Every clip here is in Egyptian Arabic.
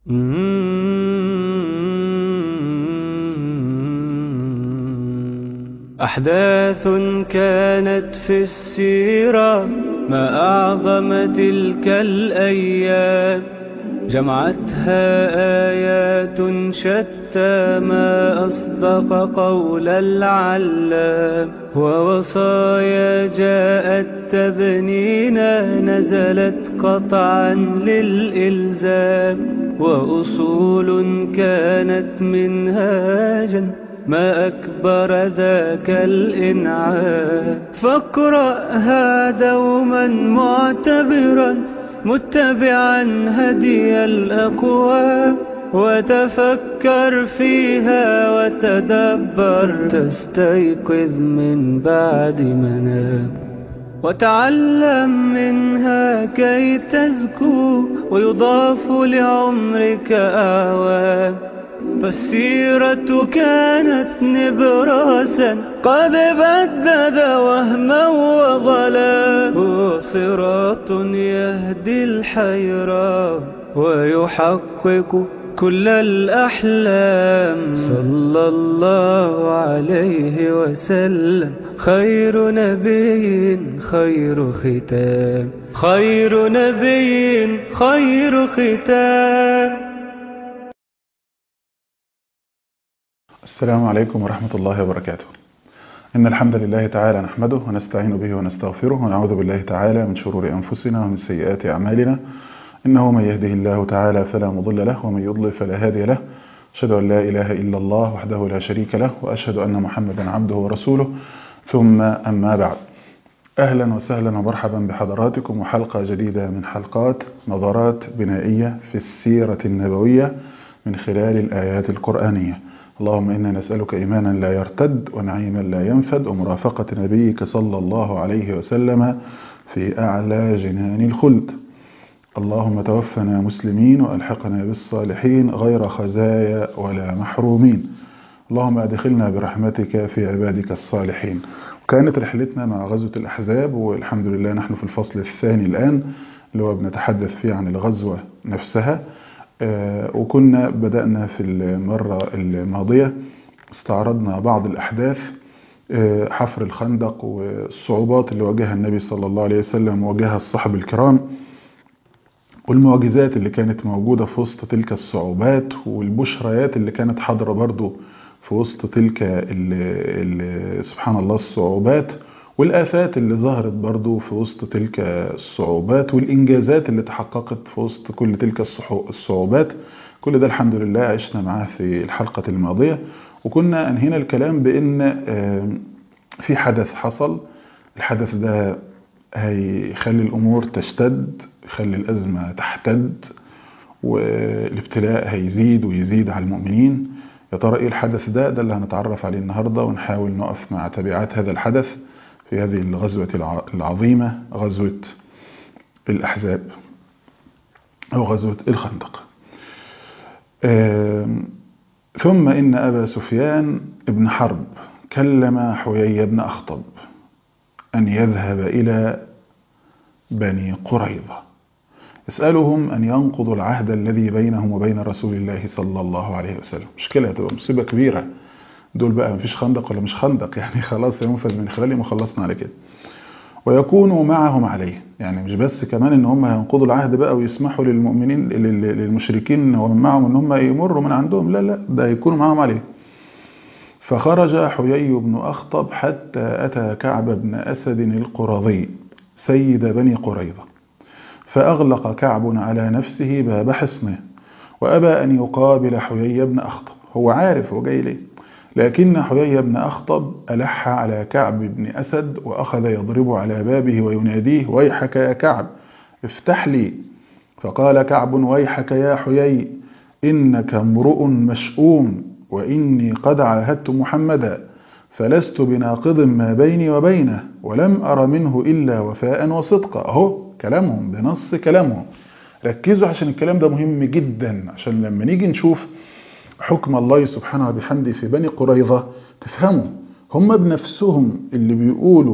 أحداث كانت في السيرة ما أعظم تلك الأيام جمعتها آيات شتى ما أصدق قول العلام ووصايا جاءت تبنينا نزلت قطعا للإلزام وأصول كانت منهاجا ما أكبر ذاك الإنعام فاقرأها دوما معتبرا متبعا هدي الأقوام وتفكر فيها وتدبر تستيقظ من بعد منام وتعلم منها كي تزكو ويضاف لعمرك أعوام فالسيرة كانت نبراسا قد بدد وهما وظلا هو صراط يهدي الحيرة ويحقق كل الأحلام صلى الله عليه وسلم خير نبي خير ختام خير نبي خير ختام السلام عليكم ورحمة الله وبركاته إن الحمد لله تعالى نحمده ونستعين به ونستغفره ونعوذ بالله تعالى من شرور أنفسنا ومن سيئات أعمالنا إنه من يهده الله تعالى فلا مضل له ومن يضلل فلا هادي له أشهد أن لا إله إلا الله وحده لا شريك له وأشهد أن محمدا عبده ورسوله ثم أما بعد أهلا وسهلا ومرحبا بحضراتكم وحلقة جديدة من حلقات نظرات بنائية في السيرة النبوية من خلال الآيات القرآنية اللهم إنا نسألك إيمانا لا يرتد ونعيما لا ينفد ومرافقة نبيك صلى الله عليه وسلم في أعلى جنان الخلد اللهم توفنا مسلمين وألحقنا بالصالحين غير خزايا ولا محرومين اللهم أدخلنا برحمتك في عبادك الصالحين وكانت رحلتنا مع غزوة الأحزاب والحمد لله نحن في الفصل الثاني الآن اللي هو بنتحدث فيه عن الغزوة نفسها وكنا بدأنا في المرة الماضية استعرضنا بعض الأحداث حفر الخندق والصعوبات اللي واجهها النبي صلى الله عليه وسلم وواجهها الصحب الكرام والمعجزات اللي كانت موجودة في وسط تلك الصعوبات والبشريات اللي كانت حاضرة برضو في وسط تلك ال ال سبحان الله الصعوبات والآفات اللي ظهرت برضو في وسط تلك الصعوبات والإنجازات اللي تحققت في وسط كل تلك الصعوبات كل ده الحمد لله عشنا معاه في الحلقة الماضية وكنا أنهينا الكلام بأن في حدث حصل الحدث ده هيخلي الأمور تشتد يخلي الأزمة تحتد والابتلاء هيزيد ويزيد على المؤمنين يا ترى ايه الحدث ده ده اللي هنتعرف عليه النهاردة ونحاول نقف مع تبعات هذا الحدث في هذه الغزوة العظيمة غزوة الأحزاب أو غزوة الخندق ثم إن أبا سفيان ابن حرب كلم حيي بن أخطب أن يذهب إلى بني قريظة يسألهم أن ينقضوا العهد الذي بينهم وبين رسول الله صلى الله عليه وسلم مشكلة هتبقى مصيبة كبيرة دول بقى مفيش خندق ولا مش خندق يعني خلاص ينفذ من خلالهم وخلصنا على كده ويكونوا معهم عليه يعني مش بس كمان ان هم هينقضوا العهد بقى ويسمحوا للمؤمنين للمشركين ومن معهم ان هم يمروا من عندهم لا لا ده يكونوا معهم عليه فخرج حيي بن أخطب حتى أتى كعب بن أسد القرظي سيد بني قريظة فأغلق كعب على نفسه باب حصنه وأبى أن يقابل حيي بن أخطب هو عارف هو جاي ليه لكن حيي بن أخطب ألح على كعب بن أسد وأخذ يضرب على بابه ويناديه ويحك يا كعب افتح لي فقال كعب ويحك يا حيي إنك امرؤ مشؤوم وإني قد عاهدت محمدا فلست بناقض ما بيني وبينه ولم أر منه إلا وفاء وصدقا أهو كلامهم بنص كلامهم ركزوا عشان الكلام ده مهم جدا عشان لما نيجي نشوف حكم الله سبحانه وبحمده في بني قريظة تفهموا هم بنفسهم اللي بيقولوا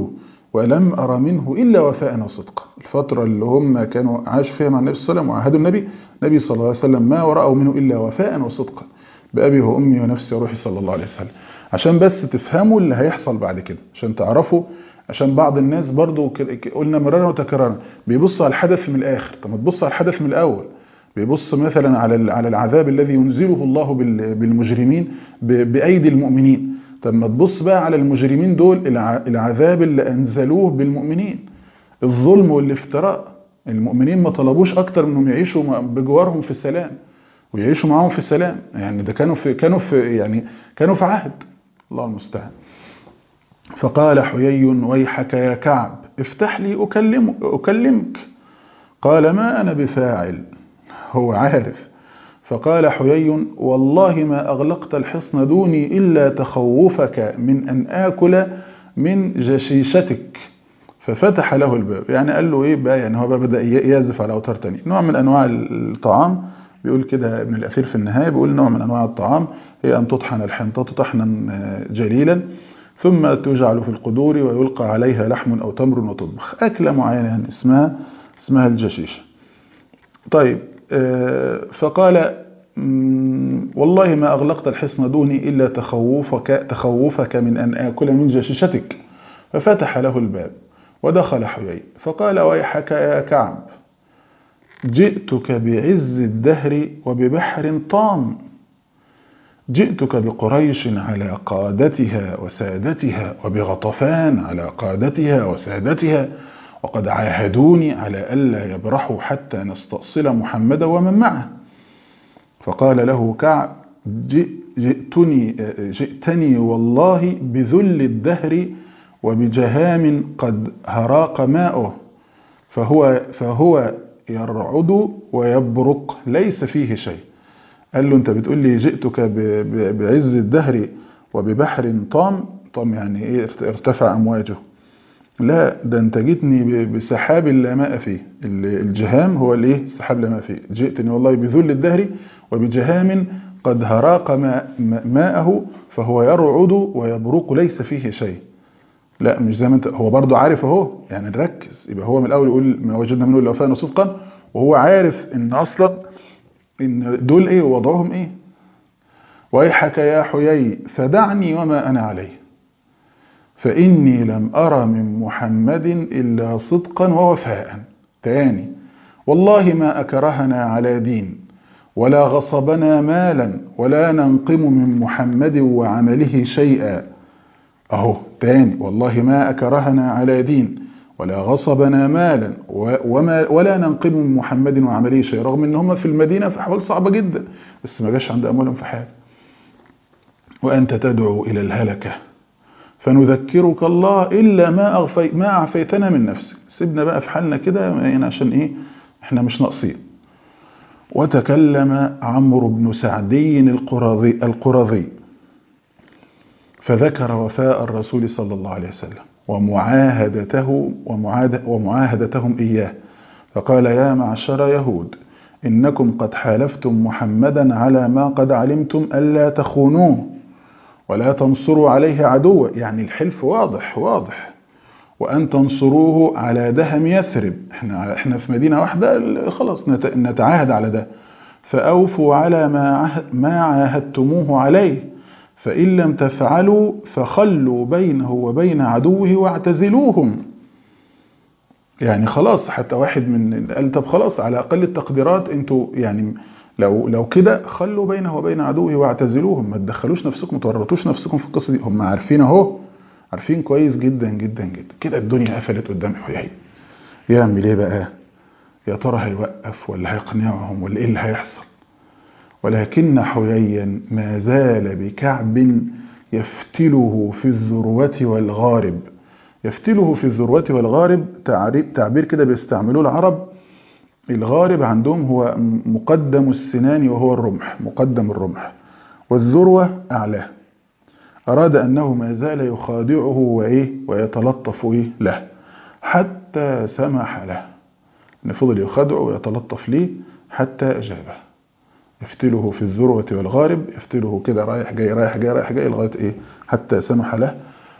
ولم أرى منه إلا وفاء وصدقا الفترة اللي هم كانوا عاشوا فيها مع النبي صلى الله عليه وسلم وعاهدوا النبي النبي صلى الله عليه وسلم ما ورأوا منه إلا وفاء وصدقا بأبي وأمي ونفسي وروحي صلى الله عليه وسلم عشان بس تفهموا اللي هيحصل بعد كده عشان تعرفوا عشان بعض الناس برضو قلنا مرارا وتكرارا بيبص على الحدث من الآخر طب ما تبص على الحدث من الأول بيبص مثلا على على العذاب الذي ينزله الله بالمجرمين بأيدي المؤمنين طب ما تبص بقى على المجرمين دول العذاب اللي أنزلوه بالمؤمنين الظلم والافتراء المؤمنين ما طلبوش أكتر منهم يعيشوا بجوارهم في السلام ويعيشوا معاهم في السلام يعني ده كانوا في كانوا في يعني كانوا في عهد الله المستعان فقال حيي ويحك يا كعب افتح لي أكلم أكلمك قال ما أنا بفاعل هو عارف فقال حيي والله ما أغلقت الحصن دوني إلا تخوفك من أن آكل من جشيشتك ففتح له الباب يعني قال له إيه بقى يعني هو بقى بدأ يعزف على أوتار تاني نوع من أنواع الطعام بيقول كده ابن الأثير في النهاية بيقول نوع من أنواع الطعام هي أن تطحن الحنطة طحنا جليلا ثم تجعل في القدور ويلقى عليها لحم أو تمر وتطبخ أكلة معينة يعني اسمها اسمها الجشيشة طيب فقال والله ما أغلقت الحصن دوني إلا تخوفك, تخوفك من أن آكل من جشيشتك ففتح له الباب ودخل حيي فقال ويحك يا كعب جئتك بعز الدهر وببحر طام جئتك بقريش على قادتها وسادتها وبغطفان على قادتها وسادتها وقد عاهدوني على ألا يبرحوا حتى نستأصل محمدا ومن معه فقال له كعب جئتني, جئتني والله بذل الدهر وبجهام قد هراق ماؤه فهو, فهو يرعد ويبرق ليس فيه شيء قال له انت بتقول لي جئتك بعز الدهر وببحر طام طام يعني ايه ارتفع امواجه لا ده انت جيتني بسحاب لا ماء فيه الجهام هو الايه السحاب لا ماء فيه جئتني والله بذل الدهر وبجهام قد هراق ماء ماءه فهو يرعد ويبرق ليس فيه شيء لا مش زي ما انت هو برضه عارف اهو يعني نركز يبقى هو من الاول يقول ما وجدنا منه الا وفاء صدقا وهو عارف ان اصلا ان دول ايه وضعهم ايه ويحك يا حيي فدعني وما انا عليه فاني لم ارى من محمد الا صدقا ووفاء تاني والله ما اكرهنا على دين ولا غصبنا مالا ولا ننقم من محمد وعمله شيئا اهو تاني والله ما اكرهنا على دين ولا غصبنا مالا وما ولا ننقم من محمد وعمله شيء رغم ان هم في المدينه في احوال صعبه جدا بس ما جاش عند اموالهم في حاجه وانت تدعو الى الهلكه فنذكرك الله الا ما اغفي ما اعفيتنا من نفسك سيبنا بقى في حالنا كده يعني عشان ايه احنا مش ناقصين وتكلم عمرو بن سعدي القرظي القرظي فذكر وفاء الرسول صلى الله عليه وسلم ومعاهدته ومعاهدتهم إياه فقال يا معشر يهود إنكم قد حالفتم محمدا على ما قد علمتم ألا تخونوه ولا تنصروا عليه عدوا يعني الحلف واضح واضح وأن تنصروه على دهم يثرب احنا, احنا في مدينة واحدة خلاص نتعاهد على ده فأوفوا على ما, ما عاهدتموه عليه فإن لم تفعلوا فخلوا بينه وبين عدوه واعتزلوهم يعني خلاص حتى واحد من قال طب خلاص على أقل التقديرات انتوا يعني لو لو كده خلوا بينه وبين عدوه واعتزلوهم ما تدخلوش نفسكم ما تورطوش نفسكم في القصه دي هم عارفين اهو عارفين كويس جدا جدا جدا كده الدنيا قفلت قدام حيي يعمل ايه بقى يا ترى هيوقف ولا هيقنعهم ولا ايه اللي هيحصل ولكن حييا ما زال بكعب يفتله في الذروة والغارب يفتله في الذروة والغارب تعبير كده بيستعملوه العرب الغارب عندهم هو مقدم السنان وهو الرمح مقدم الرمح والذروة أعلاه أراد أنه ما زال يخادعه وإيه ويتلطف إيه له حتى سمح له فضل يخادعه ويتلطف ليه حتى أجابه يفتله في الذروة والغارب يفتله كده رايح جاي رايح جاي رايح جاي لغاية إيه حتى سمح له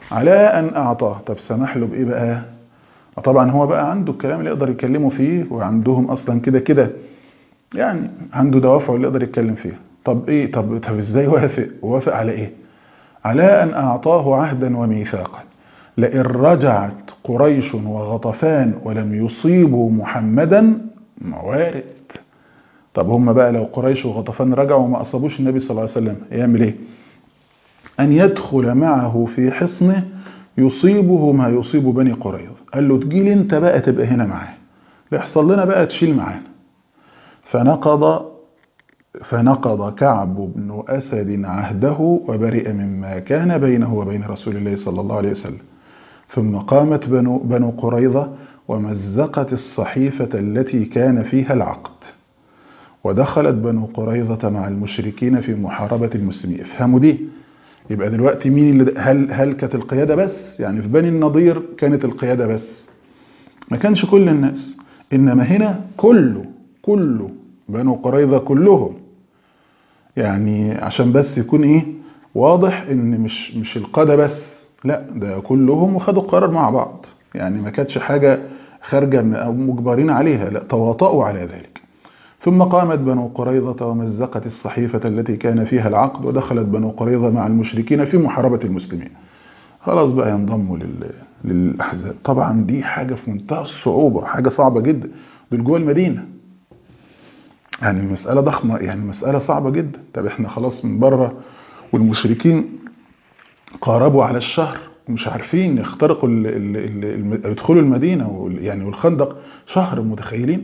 على أن أعطاه طب سمح له بإيه بقى طبعا هو بقى عنده الكلام اللي يقدر يتكلموا فيه وعندهم أصلا كده كده يعني عنده دوافع اللي يقدر يتكلم فيها طب إيه طب, طب إزاي وافق وافق على إيه على أن أعطاه عهدا وميثاقا لئن رجعت قريش وغطفان ولم يصيبوا محمدا وارد طب هم بقى لو قريش وغطفان رجعوا وما أصابوش النبي صلى الله عليه وسلم يعمل إيه أن يدخل معه في حصنه يصيبه ما يصيب بني قريظة قال له تجيلي انت بقى تبقى هنا معاه يحصل لنا بقى تشيل معانا فنقض فنقض كعب بن أسد عهده وبرئ مما كان بينه وبين رسول الله صلى الله عليه وسلم ثم قامت بنو, بنو قريظة ومزقت الصحيفة التي كان فيها العقد ودخلت بنو قريظة مع المشركين في محاربة المسلمين افهموا دي يبقى دلوقتي مين اللي هل هل كانت القيادة بس يعني في بني النضير كانت القيادة بس ما كانش كل الناس إنما هنا كله كله بنو قريظة كلهم يعني عشان بس يكون ايه واضح ان مش مش القادة بس لا ده كلهم وخدوا القرار مع بعض يعني ما كانتش حاجة خارجة او مجبرين عليها لا تواطؤوا على ذلك ثم قامت بنو قريظة ومزقت الصحيفة التي كان فيها العقد ودخلت بنو قريظة مع المشركين في محاربة المسلمين خلاص بقى ينضموا لل... للأحزاب طبعا دي حاجة في منتهى الصعوبة حاجة صعبة جدا دول جوه المدينة يعني مسألة ضخمة يعني مسألة صعبة جدا طب احنا خلاص من بره والمشركين قاربوا على الشهر ومش عارفين يخترقوا ال ال ال يدخلوا المدينة يعني والخندق شهر متخيلين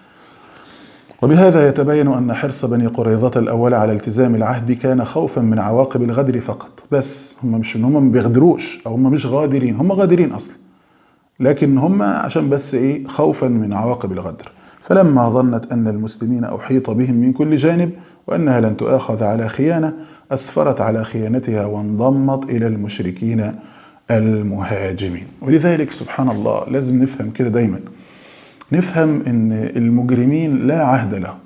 وبهذا يتبين أن حرص بني قريظة الأول على التزام العهد كان خوفا من عواقب الغدر فقط بس هم مش ان هم ما بيغدروش أو هم مش غادرين هم غادرين أصلا لكن هم عشان بس إيه خوفا من عواقب الغدر فلما ظنت أن المسلمين أحيط بهم من كل جانب وأنها لن تؤاخذ على خيانة أسفرت على خيانتها وانضمت إلى المشركين المهاجمين ولذلك سبحان الله لازم نفهم كده دايما نفهم ان المجرمين لا عهد لهم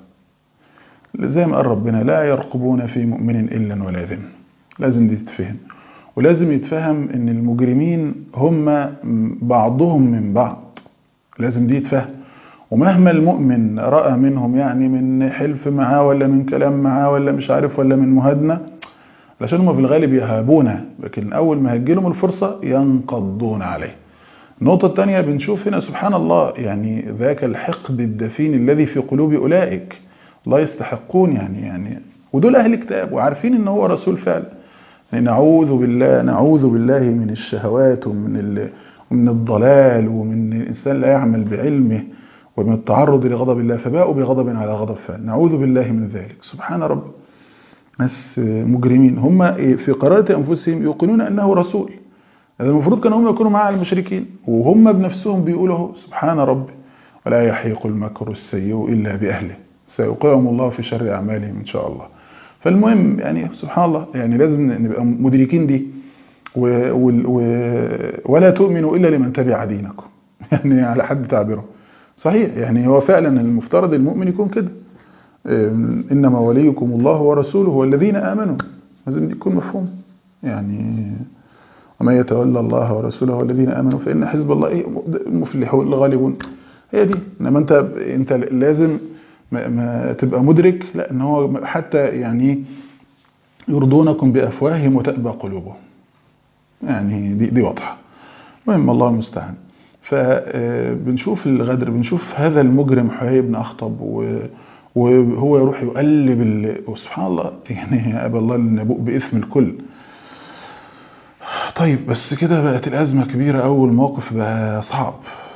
زي ما قال ربنا لا يرقبون في مؤمن إلا ولا ذم لازم دي تتفهم ولازم يتفهم ان المجرمين هم بعضهم من بعض لازم دي يتفهم ومهما المؤمن رأى منهم يعني من حلف معاه ولا من كلام معاه ولا مش عارف ولا من مهادنة علشان هم في الغالب يهابونه لكن أول ما هتجيلهم الفرصة ينقضون عليه النقطة الثانية بنشوف هنا سبحان الله يعني ذاك الحقد الدفين الذي في قلوب أولئك الله يستحقون يعني يعني ودول أهل كتاب وعارفين إن هو رسول فعلا نعوذ بالله نعوذ بالله من الشهوات ومن ومن الضلال ومن الإنسان لا يعمل بعلمه ومن التعرض لغضب الله فباءوا بغضب على غضب فعل نعوذ بالله من ذلك سبحان رب ناس مجرمين هم في قرارة أنفسهم يوقنون أنه رسول هذا المفروض كانوا هم يكونوا مع المشركين وهم بنفسهم بيقولوا سبحان ربي ولا يحيق المكر السيء إلا بأهله سيوقعهم الله في شر أعمالهم إن شاء الله فالمهم يعني سبحان الله يعني لازم نبقى مدركين دي و و و ولا تؤمنوا إلا لمن تبع دينكم يعني على حد تعبيره صحيح يعني هو فعلا المفترض المؤمن يكون كده إنما وليكم الله ورسوله والذين آمنوا لازم دي يكون مفهوم يعني ومن يتولى الله ورسوله والذين آمنوا فإن حزب الله إيه المفلحون الغالبون هي دي إنما أنت أنت لازم ما, ما تبقى مدرك لا إن هو حتى يعني يرضونكم بأفواههم وتأبى قلوبهم يعني دي دي واضحة المهم الله المستعان فبنشوف الغدر بنشوف هذا المجرم حيي بن أخطب وهو يروح يقلب وسبحان الله يعني أبى الله النبوء بإثم الكل طيب بس كده بقت الأزمة كبيرة أول موقف بقى صعب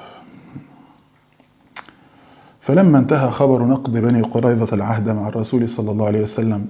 فلما انتهى خبر نقض بني قريظة العهد مع الرسول صلى الله عليه وسلم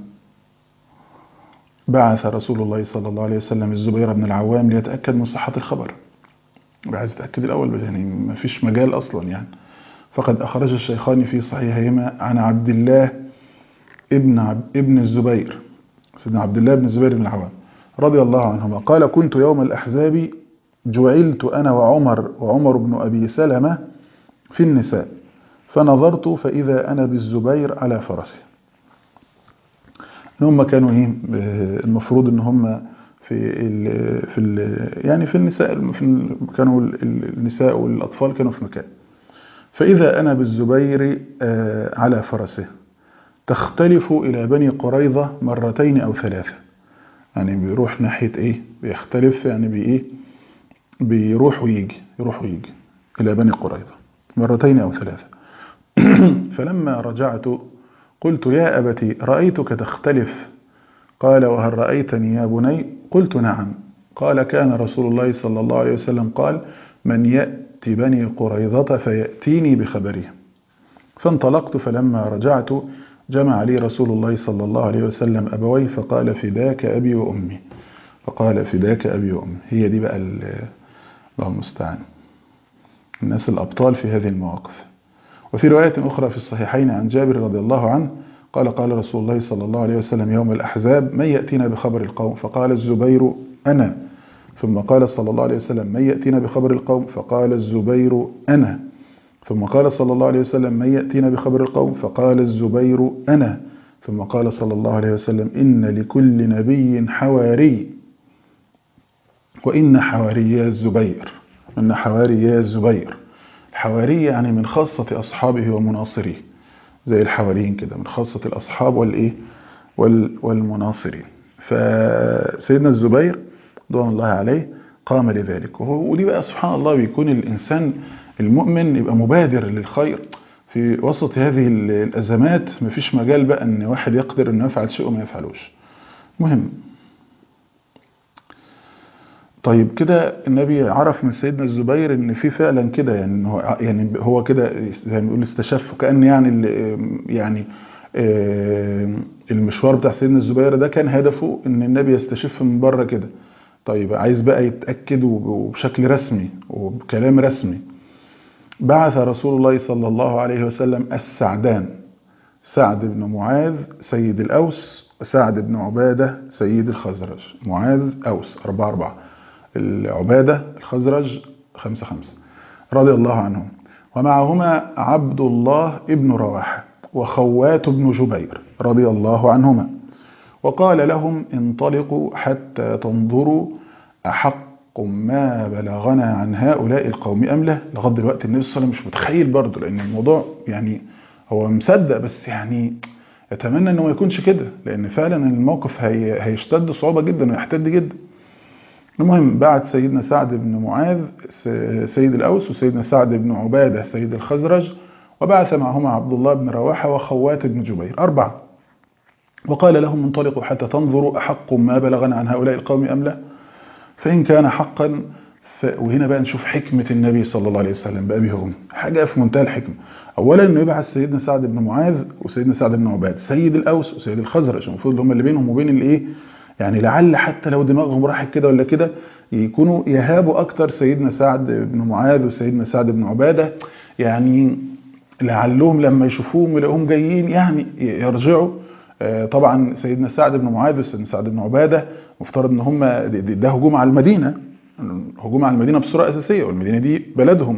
بعث رسول الله صلى الله عليه وسلم الزبير بن العوام ليتأكد من صحة الخبر عايز يتأكد الأول يعني ما فيش مجال أصلا يعني فقد أخرج الشيخان في صحيحهما عن عبد الله ابن عب ابن الزبير سيدنا عبد الله بن الزبير بن العوام رضي الله عنهما قال كنت يوم الأحزاب جعلت أنا وعمر وعمر بن أبي سلمة في النساء فنظرت فإذا أنا بالزبير على فرسه هم كانوا ايه المفروض ان هم في ال في ال يعني في النساء في ال كانوا النساء والأطفال كانوا في مكان فإذا أنا بالزبير على فرسه تختلف إلى بني قريظة مرتين أو ثلاثة يعني بيروح ناحية إيه بيختلف يعني بإيه بيروح ويجي يروح ويجي إلى بني قريظة مرتين أو ثلاثة فلما رجعت قلت يا أبتي رأيتك تختلف قال وهل رأيتني يا بني قلت نعم قال كان رسول الله صلى الله عليه وسلم قال من يأتي بني قريظة فيأتيني بخبرهم فانطلقت فلما رجعت جمع لي رسول الله صلى الله عليه وسلم أبوي فقال فداك أبي وأمي فقال فداك أبي وأمي هي دي بقى الله المستعان الناس الأبطال في هذه المواقف وفي رواية أخرى في الصحيحين عن جابر رضي الله عنه قال قال رسول الله صلى الله عليه وسلم يوم الأحزاب من يأتينا بخبر القوم فقال الزبير أنا ثم قال صلى الله عليه وسلم من يأتينا بخبر القوم فقال الزبير أنا ثم قال صلى الله عليه وسلم من يأتينا بخبر القوم فقال الزبير أنا ثم قال صلى الله عليه وسلم إن لكل نبي حواري وإن حواري الزبير إن حواري الزبير الحواري يعني من خاصة أصحابه ومناصريه زي الحواريين كده من خاصة الأصحاب والإيه والمناصرين فسيدنا الزبير رضوان الله عليه قام لذلك وهو ودي بقى سبحان الله بيكون الإنسان المؤمن يبقى مبادر للخير في وسط هذه الأزمات مفيش مجال بقى أن واحد يقدر أنه يفعل شيء وما يفعلوش مهم طيب كده النبي عرف من سيدنا الزبير ان في فعلا كده يعني هو يعني هو كده زي ما بيقول استشف كان يعني يعني المشوار بتاع سيدنا الزبير ده كان هدفه ان النبي يستشف من بره كده طيب عايز بقى يتاكد وبشكل رسمي وبكلام رسمي بعث رسول الله صلى الله عليه وسلم السعدان سعد بن معاذ سيد الأوس وسعد بن عبادة سيد الخزرج معاذ أوس أربعة أربعة العبادة الخزرج خمسة خمسة رضي الله عنهم ومعهما عبد الله ابن رواحة وخوات بن جبير رضي الله عنهما وقال لهم انطلقوا حتى تنظروا أحق ما بلغنا عن هؤلاء القوم أم لا لغاية دلوقتي النبي صلى الله عليه وسلم مش متخيل برضه لأن الموضوع يعني هو مصدق بس يعني يتمنى انه ما يكونش كده لان فعلا الموقف هي هيشتد صعوبة جدا ويحتد جدا المهم بعد سيدنا سعد بن معاذ سيد الأوس وسيدنا سعد بن عبادة سيد الخزرج وبعث معهما عبد الله بن رواحة وخوات بن جبير أربعة وقال لهم انطلقوا حتى تنظروا أحق ما بلغنا عن هؤلاء القوم أم لا فإن كان حقا ف... وهنا بقى نشوف حكمة النبي صلى الله عليه وسلم بأبي هرم حاجة في منتهى الحكمة أولا أنه يبعث سيدنا سعد بن معاذ وسيدنا سعد بن عباد سيد الأوس وسيد الخزرج المفروض هم اللي بينهم وبين الإيه يعني لعل حتى لو دماغهم راحت كده ولا كده يكونوا يهابوا أكتر سيدنا سعد بن معاذ وسيدنا سعد بن عبادة يعني لعلهم لما يشوفوهم يلاقوهم جايين يعني يرجعوا طبعا سيدنا سعد بن معاذ وسيدنا سعد بن عبادة مفترض ان هم ده هجوم على المدينة هجوم على المدينة بصورة أساسية والمدينة دي بلدهم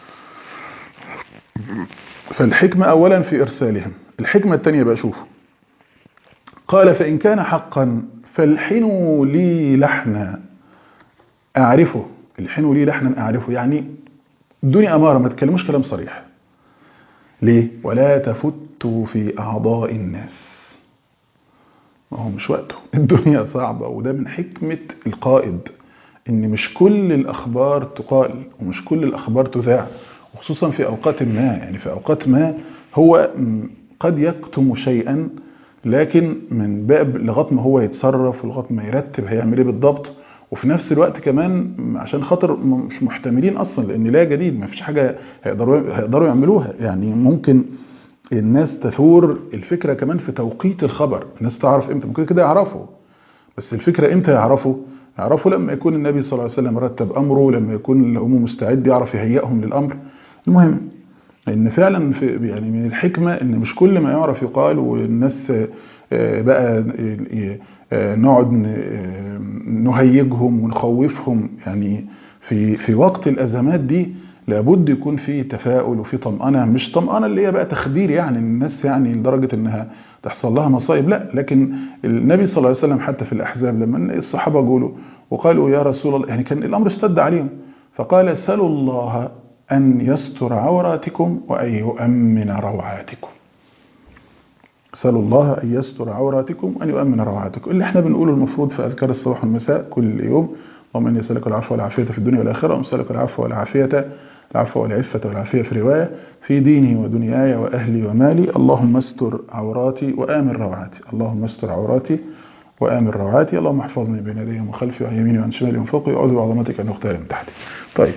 فالحكمة أولا في إرسالهم الحكمة الثانية بقى شوفوا قال فإن كان حقا فالحنوا لي لحنا أعرفه الحنوا لي لحنا أعرفه يعني الدنيا أمارة ما تكلموش كلام صريح ليه ولا تفتوا في أعضاء الناس ما هو مش وقته الدنيا صعبة وده من حكمة القائد ان مش كل الأخبار تقال ومش كل الأخبار تذاع وخصوصا في أوقات ما يعني في أوقات ما هو قد يكتم شيئا لكن من باب لغايه ما هو يتصرف ولغايه ما يرتب هيعمل ايه بالضبط وفي نفس الوقت كمان عشان خاطر مش محتملين اصلا لان لا جديد ما فيش حاجه هيقدروا هيقدروا يعملوها يعني ممكن الناس تثور الفكره كمان في توقيت الخبر الناس تعرف امتى ممكن كده يعرفوا بس الفكره امتى يعرفوا يعرفوا لما يكون النبي صلى الله عليه وسلم رتب امره لما يكون الامم مستعد يعرف يهيئهم للامر المهم ان فعلا في يعني من الحكمه ان مش كل ما يعرف يقال والناس بقى نقعد نهيجهم ونخوفهم يعني في في وقت الازمات دي لابد يكون في تفاؤل وفي طمأنة مش طمأنة اللي هي بقى تخدير يعني الناس يعني لدرجة انها تحصل لها مصائب لا لكن النبي صلى الله عليه وسلم حتى في الأحزاب لما الصحابة قولوا وقالوا يا رسول الله يعني كان الأمر اشتد عليهم فقال سلوا الله أن يستر عوراتكم وأن يؤمن روعاتكم سألوا الله أن يستر عوراتكم وأن يؤمن روعاتكم اللي احنا بنقوله المفروض في أذكار الصباح والمساء كل يوم اللهم إني أسألك العفو والعافية في الدنيا والآخرة وأسألك العفو والعافية العفو والعفة والعافية في رواية في ديني ودنياي وأهلي ومالي اللهم استر عوراتي وآمن روعاتي اللهم استر عوراتي وآمن روعاتي اللهم احفظني بين يدي ومن خلفي وعن يميني وعن شمالي ومن فوقي وأعوذ بعظمتك أن أختار من تحتي طيب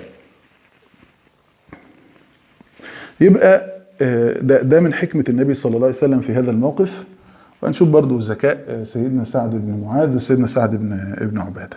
يبقى ده, ده من حكمة النبي صلى الله عليه وسلم في هذا الموقف وهنشوف برضو ذكاء سيدنا سعد بن معاذ وسيدنا سعد بن ابن عبادة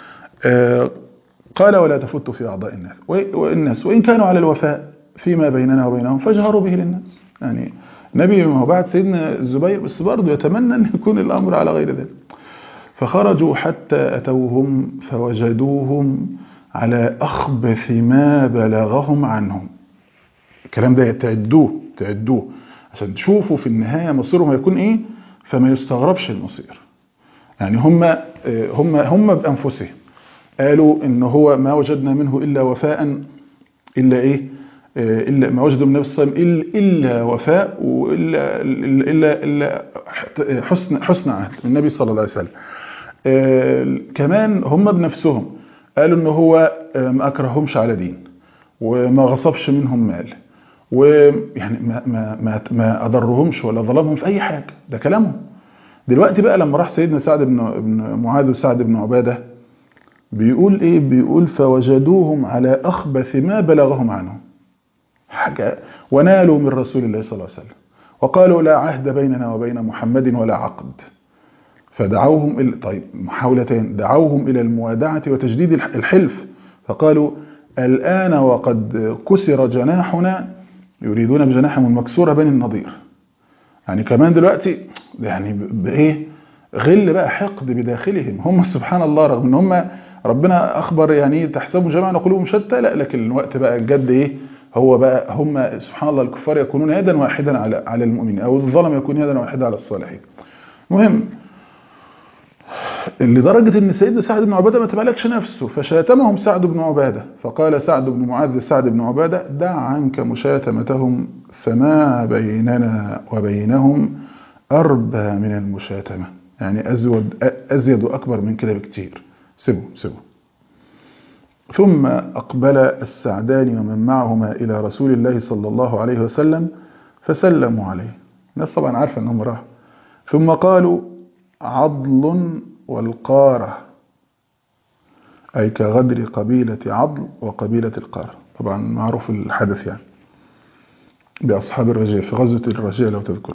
قال ولا تفت في أعضاء الناس والناس وإن كانوا على الوفاء فيما بيننا وبينهم فاجهروا به للناس يعني النبي ما هو بعد سيدنا الزبير بس برضه يتمنى أن يكون الأمر على غير ذلك فخرجوا حتى أتوهم فوجدوهم على أخبث ما بلغهم عنهم الكلام ده تعدوه تعدوه عشان تشوفوا في النهاية مصيرهم هيكون ايه فما يستغربش المصير يعني هم هم هم بأنفسهم قالوا ان هو ما وجدنا منه إلا وفاء إلا ايه إلا ما وجدوا من نفس إلا, إلا وفاء وإلا إلا, إلا حسن حسن عهد من النبي صلى الله عليه وسلم كمان هم بنفسهم قالوا ان هو ما أكرههمش على دين وما غصبش منهم مال ويعني ما ما ما ما اضرهمش ولا ظلمهم في اي حاجه ده كلامهم دلوقتي بقى لما راح سيدنا سعد بن بن معاذ وسعد بن عباده بيقول ايه بيقول فوجدوهم على اخبث ما بلغهم عنه حاجه ونالوا من رسول الله صلى الله عليه وسلم وقالوا لا عهد بيننا وبين محمد ولا عقد فدعوهم إلى طيب محاولتين دعوهم الى الموادعه وتجديد الحلف فقالوا الان وقد كسر جناحنا يريدون بجناحهم المكسورة بين النظير يعني كمان دلوقتي يعني بايه غل بقى حقد بداخلهم هم سبحان الله رغم ان هم ربنا اخبر يعني تحسبوا جميعا قلوبهم شتى لا لكن الوقت بقى الجد ايه هو بقى هم سبحان الله الكفار يكونون يدا واحدا على على المؤمنين او الظلم يكون يدا واحدا على الصالحين المهم لدرجة ان سيدنا سعد بن عبادة ما تملكش نفسه فشاتمهم سعد بن عبادة فقال سعد بن معاذ لسعد بن عبادة دع عنك مشاتمتهم فما بيننا وبينهم أربى من المشاتمة يعني أزود أزيد وأكبر من كده بكتير سيبوا سيبوا ثم أقبل السعدان ومن معهما إلى رسول الله صلى الله عليه وسلم فسلموا عليه الناس طبعا عارفة أنهم راحوا ثم قالوا عضل والقارة أي كغدر قبيلة عضل وقبيلة القارة طبعا معروف الحدث يعني بأصحاب الرجاء في غزوة الرجاء لو تذكروا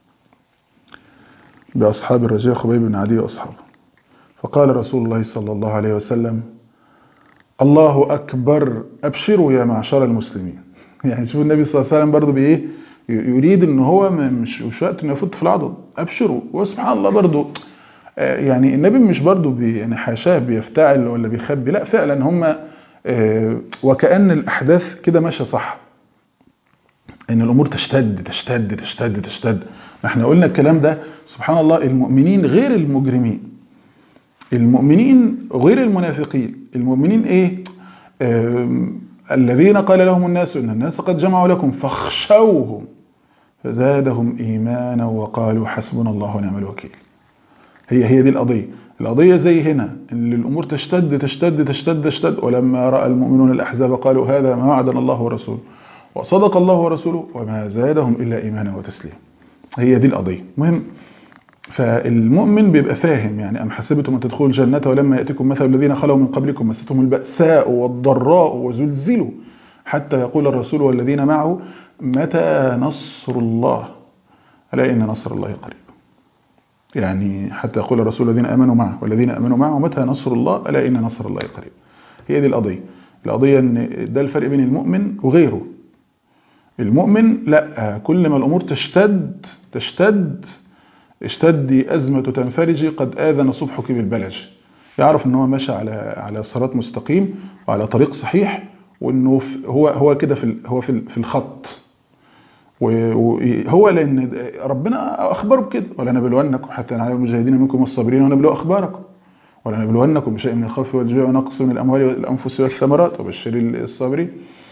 بأصحاب الرجاء خبيب بن عدي وأصحابه فقال رسول الله صلى الله عليه وسلم الله أكبر أبشروا يا معشر المسلمين يعني شوف النبي صلى الله عليه وسلم برضه بإيه يريد ان هو مش مش وقت انه يفوت في العضد ابشروا وسبحان الله برضه يعني النبي مش برضه بي يعني حاشاه بيفتعل ولا بيخبي لا فعلا هم وكأن الأحداث كده ماشية صح ان الأمور تشتد تشتد تشتد تشتد احنا قلنا الكلام ده سبحان الله المؤمنين غير المجرمين المؤمنين غير المنافقين المؤمنين ايه الذين قال لهم الناس ان الناس قد جمعوا لكم فاخشوهم فزادهم ايمانا وقالوا حسبنا الله ونعم الوكيل هي هي دي القضيه القضيه زي هنا ان الامور تشتد تشتد تشتد تشتد ولما راى المؤمنون الاحزاب قالوا هذا ما وعدنا الله ورسوله وصدق الله ورسوله وما زادهم الا ايمانا وتسليما هي دي القضيه مهم فالمؤمن بيبقى فاهم يعني أم حسبتم أن تدخلوا الجنة ولما يأتيكم مثل الذين خلوا من قبلكم مستهم البأساء والضراء وزلزلوا حتى يقول الرسول والذين معه متى نصر الله ألا إن نصر الله قريب يعني حتى يقول الرسول الذين آمنوا معه والذين آمنوا معه متى نصر الله ألا إن نصر الله قريب هي دي القضية القضية أن ده الفرق بين المؤمن وغيره المؤمن لا كل ما الأمور تشتد تشتد اشتدي أزمة تنفرجي قد آذن صبحك بالبلج يعرف ان هو ماشي على على صراط مستقيم وعلى طريق صحيح وانه هو هو كده في هو في في الخط وهو لان ربنا اخبره بكده ولنبلونكم حتى نعلم المجاهدين منكم والصابرين ونبلو اخباركم ولنبلونكم بشيء من الخوف والجوع ونقص من الاموال والانفس والثمرات وبشر الصابرين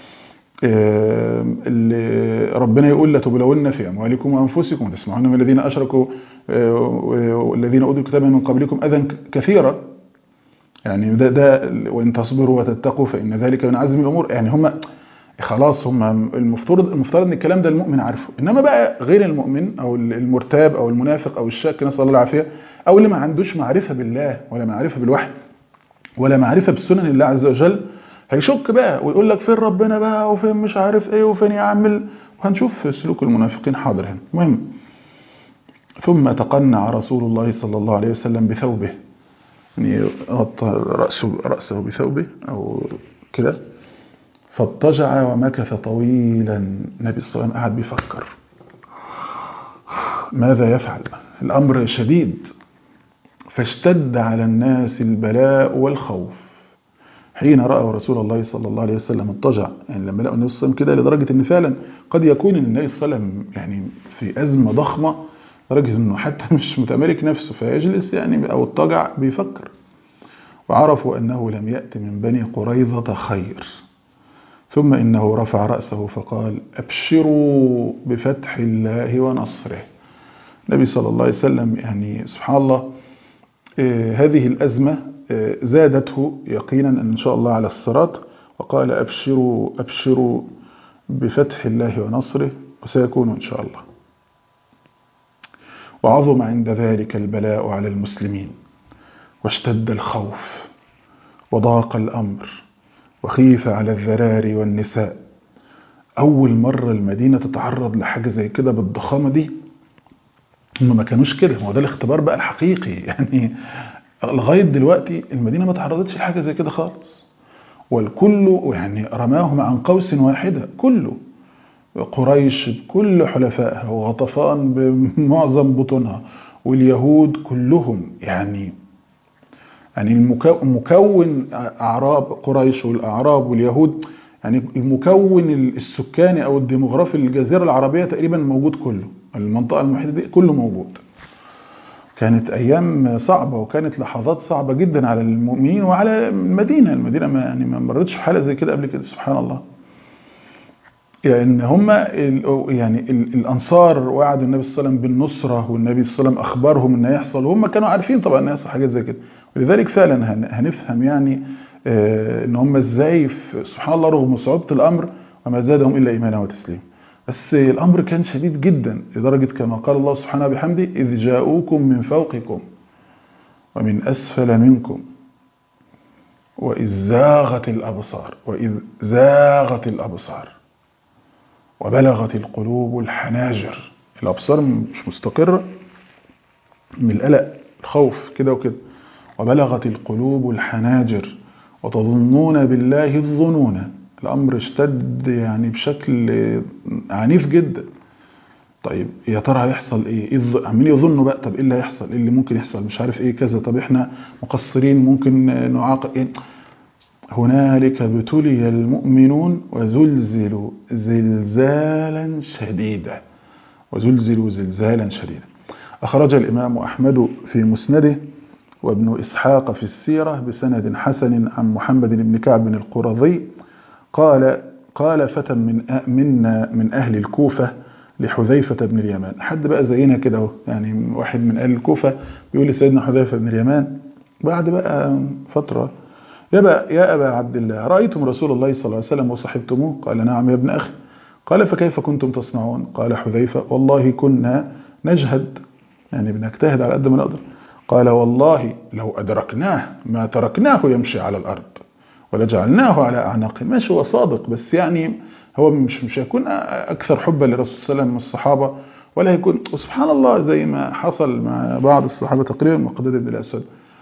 اللي ربنا يقول لتبلون في اموالكم وانفسكم وتسمعون من الذين اشركوا والذين اوتوا الكتاب من قبلكم اذى كثيرا يعني ده ده وان تصبروا وتتقوا فان ذلك من عزم الامور يعني هم خلاص هم المفترض المفترض ان الكلام ده المؤمن عارفه انما بقى غير المؤمن او المرتاب او المنافق او الشاك نسال الله العافيه او اللي ما عندوش معرفه بالله ولا معرفه بالوحي ولا معرفه بسنن الله عز وجل هيشك بقى ويقول لك فين ربنا بقى وفين مش عارف ايه وفين يعمل وهنشوف سلوك المنافقين حاضر هنا المهم ثم تقنع رسول الله صلى الله عليه وسلم بثوبه يعني غطى رأسه, رأسه بثوبه أو كده فاضطجع ومكث طويلا النبي صلى الله عليه وسلم قعد بيفكر ماذا يفعل الأمر شديد فاشتد على الناس البلاء والخوف حين رأوا رسول الله صلى الله عليه وسلم اضطجع يعني لما لقوا النبي صلى الله عليه وسلم كده لدرجة ان فعلا قد يكون النبي صلى الله عليه وسلم يعني في أزمة ضخمة لدرجة انه حتى مش متمالك نفسه فيجلس يعني او اضطجع بيفكر وعرفوا أنه لم يأت من بني قريظة خير ثم إنه رفع رأسه فقال أبشروا بفتح الله ونصره النبي صلى الله عليه وسلم يعني سبحان الله هذه الأزمة زادته يقينا أن شاء الله على الصراط وقال أبشروا أبشروا بفتح الله ونصره وسيكون إن شاء الله وعظم عند ذلك البلاء على المسلمين واشتد الخوف وضاق الأمر وخيف على الذراري والنساء أول مرة المدينة تتعرض لحاجة زي كده بالضخامة دي هم ما كانوش كده هو ده الاختبار بقى الحقيقي يعني لغاية دلوقتي المدينة ما تعرضتش لحاجة زي كده خالص والكل يعني رماهم عن قوس واحدة كله قريش بكل حلفائها وغطفان بمعظم بطونها واليهود كلهم يعني يعني المكون أعراب قريش والأعراب واليهود يعني المكون السكاني أو الديموغرافي للجزيرة العربية تقريبا موجود كله المنطقة المحيطة دي كله موجود كانت أيام صعبة وكانت لحظات صعبة جدا على المؤمنين وعلى المدينة المدينة ما يعني ما مرتش في حالة زي كده قبل كده سبحان الله يعني هم يعني الانصار وعدوا النبي صلى الله عليه وسلم بالنصره والنبي صلى الله عليه وسلم اخبرهم ان هيحصل وهم كانوا عارفين طبعا ان هيحصل حاجات زي كده ولذلك فعلا هنفهم يعني ان هم ازاي سبحان الله رغم صعوبه الامر وما زادهم الا ايمانا وتسليما بس الامر كان شديد جدا لدرجه كما قال الله سبحانه بحمده اذ جاءوكم من فوقكم ومن اسفل منكم واذ زاغت الابصار واذ زاغت الابصار وبلغت القلوب الحناجر الأبصار مش مستقرة من القلق الخوف كده وكده وبلغت القلوب الحناجر وتظنون بالله الظنون الأمر اشتد يعني بشكل عنيف جدا طيب يا ترى هيحصل ايه عمالين يظنوا بقى طب ايه اللي هيحصل ايه اللي ممكن يحصل مش عارف ايه كذا طب احنا مقصرين ممكن نعاقب ايه هنالك ابتلي المؤمنون وزلزلوا زلزالا شديدا وزلزلوا زلزالا شديدا أخرج الإمام أحمد في مسنده وابن إسحاق في السيرة بسند حسن عن محمد بن كعب القرظي قال قال فتى من منا من أهل الكوفة لحذيفة بن اليمان حد بقى زينا كده اهو يعني واحد من أهل الكوفة بيقول لسيدنا حذيفة بن اليمان بعد بقى فترة يا أبا, يا أبا عبد الله رأيتم رسول الله صلى الله عليه وسلم وصحبتموه قال نعم يا ابن أخي قال فكيف كنتم تصنعون قال حذيفة والله كنا نجهد يعني بنجتهد على قد ما نقدر قال والله لو أدركناه ما تركناه يمشي على الأرض ولجعلناه على أعناقه ماشي هو صادق بس يعني هو مش مش هيكون أكثر حبا للرسول صلى الله عليه وسلم من الصحابة ولا هيكون وسبحان الله زي ما حصل مع بعض الصحابة تقريبا مقداد بن الأسود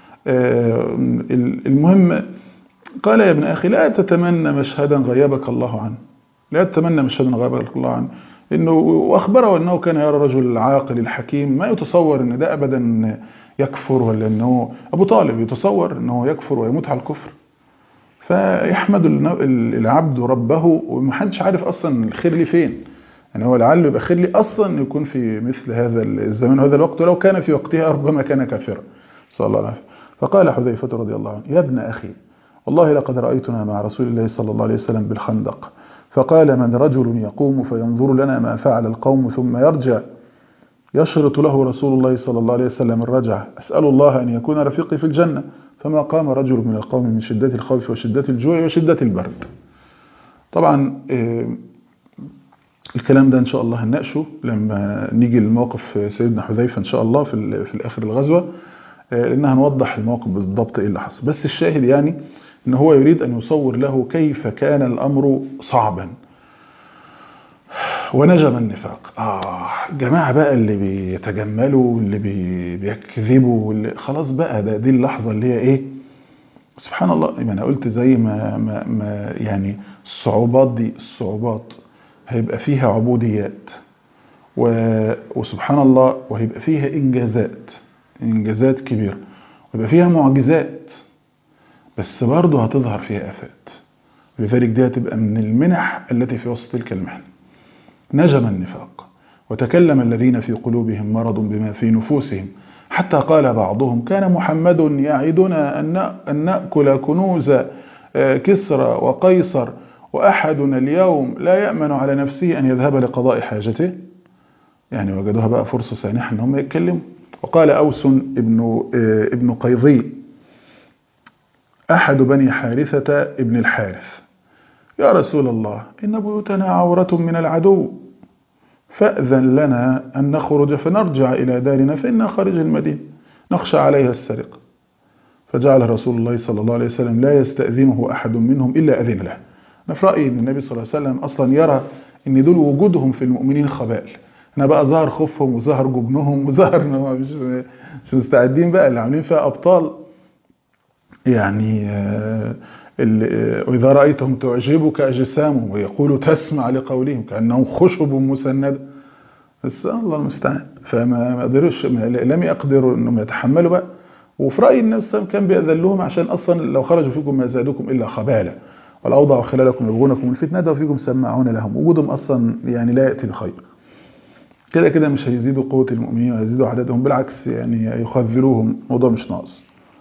المهم قال يا ابن أخي لا تتمنى مشهدا غيبك الله عنه لا تتمنى مشهدا غيبك الله عنه إنه وأخبره أنه كان يرى الرجل العاقل الحكيم ما يتصور أن ده أبدا يكفر ولا أنه أبو طالب يتصور أنه يكفر ويموت على الكفر فيحمد العبد ربه ومحدش عارف أصلا الخير ليه فين يعني هو لعله يبقى خير لي اصلا يكون في مثل هذا الزمان وهذا الوقت ولو كان في وقتها ربما كان كافرا صلى الله عليه وسلم فقال حذيفة رضي الله عنه يا ابن أخي والله لقد رأيتنا مع رسول الله صلى الله عليه وسلم بالخندق فقال من رجل يقوم فينظر لنا ما فعل القوم ثم يرجع يشرط له رسول الله صلى الله عليه وسلم الرجعة أسأل الله أن يكون رفيقي في الجنة فما قام رجل من القوم من شدة الخوف وشدة الجوع وشدة البرد طبعا الكلام ده إن شاء الله هنناقشه لما نيجي لموقف سيدنا حذيفة إن شاء الله في في الآخر الغزوة لأن هنوضح الموقف بالضبط إيه اللي حصل بس الشاهد يعني إن هو يريد أن يصور له كيف كان الأمر صعبا ونجم النفاق آه جماعة بقى اللي بيتجملوا واللي بي بيكذبوا واللي خلاص بقى ده دي اللحظة اللي هي إيه سبحان الله ما أنا قلت زي ما, ما, ما يعني الصعوبات دي الصعوبات هيبقى فيها عبوديات وسبحان الله وهيبقى فيها إنجازات إنجازات كبيرة ويبقى فيها معجزات بس برضه هتظهر فيها آفات لذلك دي هتبقى من المنح التي في وسط تلك المحنة نجم النفاق وتكلم الذين في قلوبهم مرض بما في نفوسهم حتى قال بعضهم كان محمد يعدنا أن نأكل كنوز كسرى وقيصر وأحدنا اليوم لا يأمن على نفسه أن يذهب لقضاء حاجته يعني وجدوها بقى فرصة سانحة أن هم يتكلموا وقال أوس ابن, ابن قيضي أحد بني حارثة ابن الحارث يا رسول الله إن بيوتنا عورة من العدو فأذن لنا أن نخرج فنرجع إلى دارنا فإنا خارج المدينة نخشى عليها السرقة فجعل رسول الله صلى الله عليه وسلم لا يستأذنه أحد منهم إلا أذن له أنا في رأيي أن النبي صلى الله عليه وسلم أصلا يرى أن دول وجودهم في المؤمنين خبائل أنا بقى ظهر خوفهم وظهر جبنهم وظهر أنهم مش مستعدين بقى اللي عاملين فيها أبطال يعني وإذا رأيتهم تعجبك أجسامهم ويقول تسمع لقولهم كأنهم خشب مسندة بس الله المستعان فما قدروش لم يقدروا أنهم يتحملوا بقى وفي رأيي النبي صلى الله عليه وسلم كان بيأذن لهم عشان أصلا لو خرجوا فيكم ما زادوكم إلا خبالة والأوضع خلالكم يبغونكم الفتنة ده وفيكم سماعون لهم وجودهم أصلا يعني لا يأتي بخير كده كده مش هيزيدوا قوة المؤمنين ويزيدوا عددهم بالعكس يعني يخذلوهم موضوع مش ناقص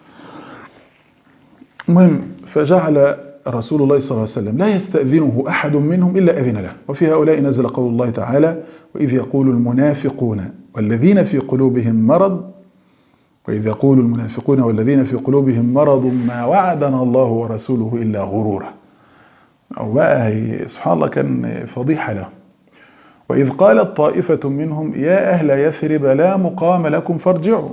المهم فجعل رسول الله صلى الله عليه وسلم لا يستأذنه أحد منهم إلا أذن له وفي هؤلاء نزل قول الله تعالى وإذ يقول المنافقون والذين في قلوبهم مرض وإذ يقول المنافقون والذين في قلوبهم مرض ما وعدنا الله ورسوله إلا غرورا أو بقى سبحان الله كان فضيحة له وإذ قالت طائفة منهم يا أهل يثرب لا مقام لكم فارجعوا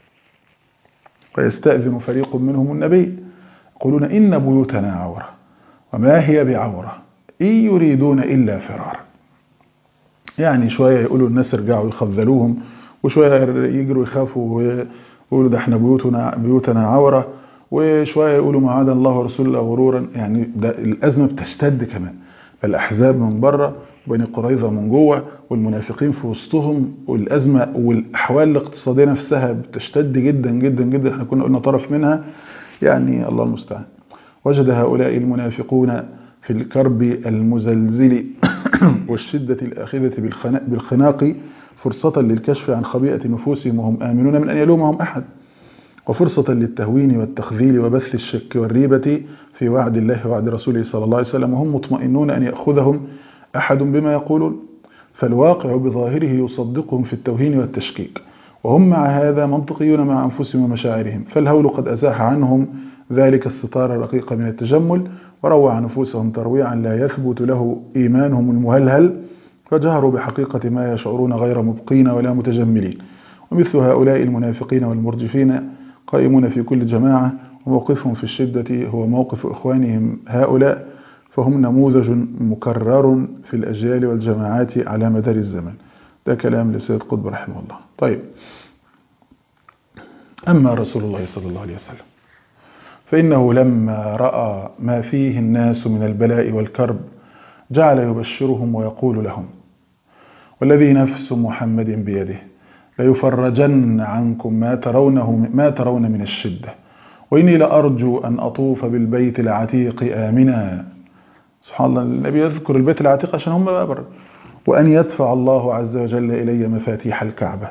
ويستأذن فريق منهم النبي يقولون إن بيوتنا عورة وما هي بعورة إن يريدون إلا فرارا يعني شوية يقولوا الناس ارجعوا يخذلوهم وشوية يجروا يخافوا ويقولوا ده احنا بيوتنا, بيوتنا عورة وشوية يقولوا ما عاد الله ورسوله غرورا يعني ده الأزمة بتشتد كمان الأحزاب من بره وبني قريظة من جوه والمنافقين في وسطهم والأزمة والأحوال الاقتصادية نفسها بتشتد جدا جدا جدا احنا كنا قلنا طرف منها يعني الله المستعان وجد هؤلاء المنافقون في الكرب المزلزل والشدة الآخذة بالخناق فرصة للكشف عن خبيئة نفوسهم وهم آمنون من أن يلومهم أحد وفرصة للتهوين والتخذيل وبث الشك والريبة في وعد الله وعد رسوله صلى الله عليه وسلم وهم مطمئنون أن يأخذهم أحد بما يقولون فالواقع بظاهره يصدقهم في التوهين والتشكيك وهم مع هذا منطقيون مع أنفسهم ومشاعرهم فالهول قد أزاح عنهم ذلك الستار الرقيق من التجمل وروع نفوسهم ترويعا لا يثبت له إيمانهم المهلهل فجهروا بحقيقة ما يشعرون غير مبقين ولا متجملين ومثل هؤلاء المنافقين والمرجفين قائمون في كل جماعة وموقفهم في الشدة هو موقف إخوانهم هؤلاء فهم نموذج مكرر في الأجيال والجماعات على مدار الزمن ده كلام لسيد قطب رحمه الله طيب أما رسول الله صلى الله عليه وسلم فإنه لما رأى ما فيه الناس من البلاء والكرب جعل يبشرهم ويقول لهم والذي نفس محمد بيده ليفرجن عنكم ما ترونه ما ترون من الشدة وإني لأرجو أن أطوف بالبيت العتيق آمنا سبحان الله النبي يذكر البيت العتيق عشان هم بقى بره وأن يدفع الله عز وجل إلي مفاتيح الكعبة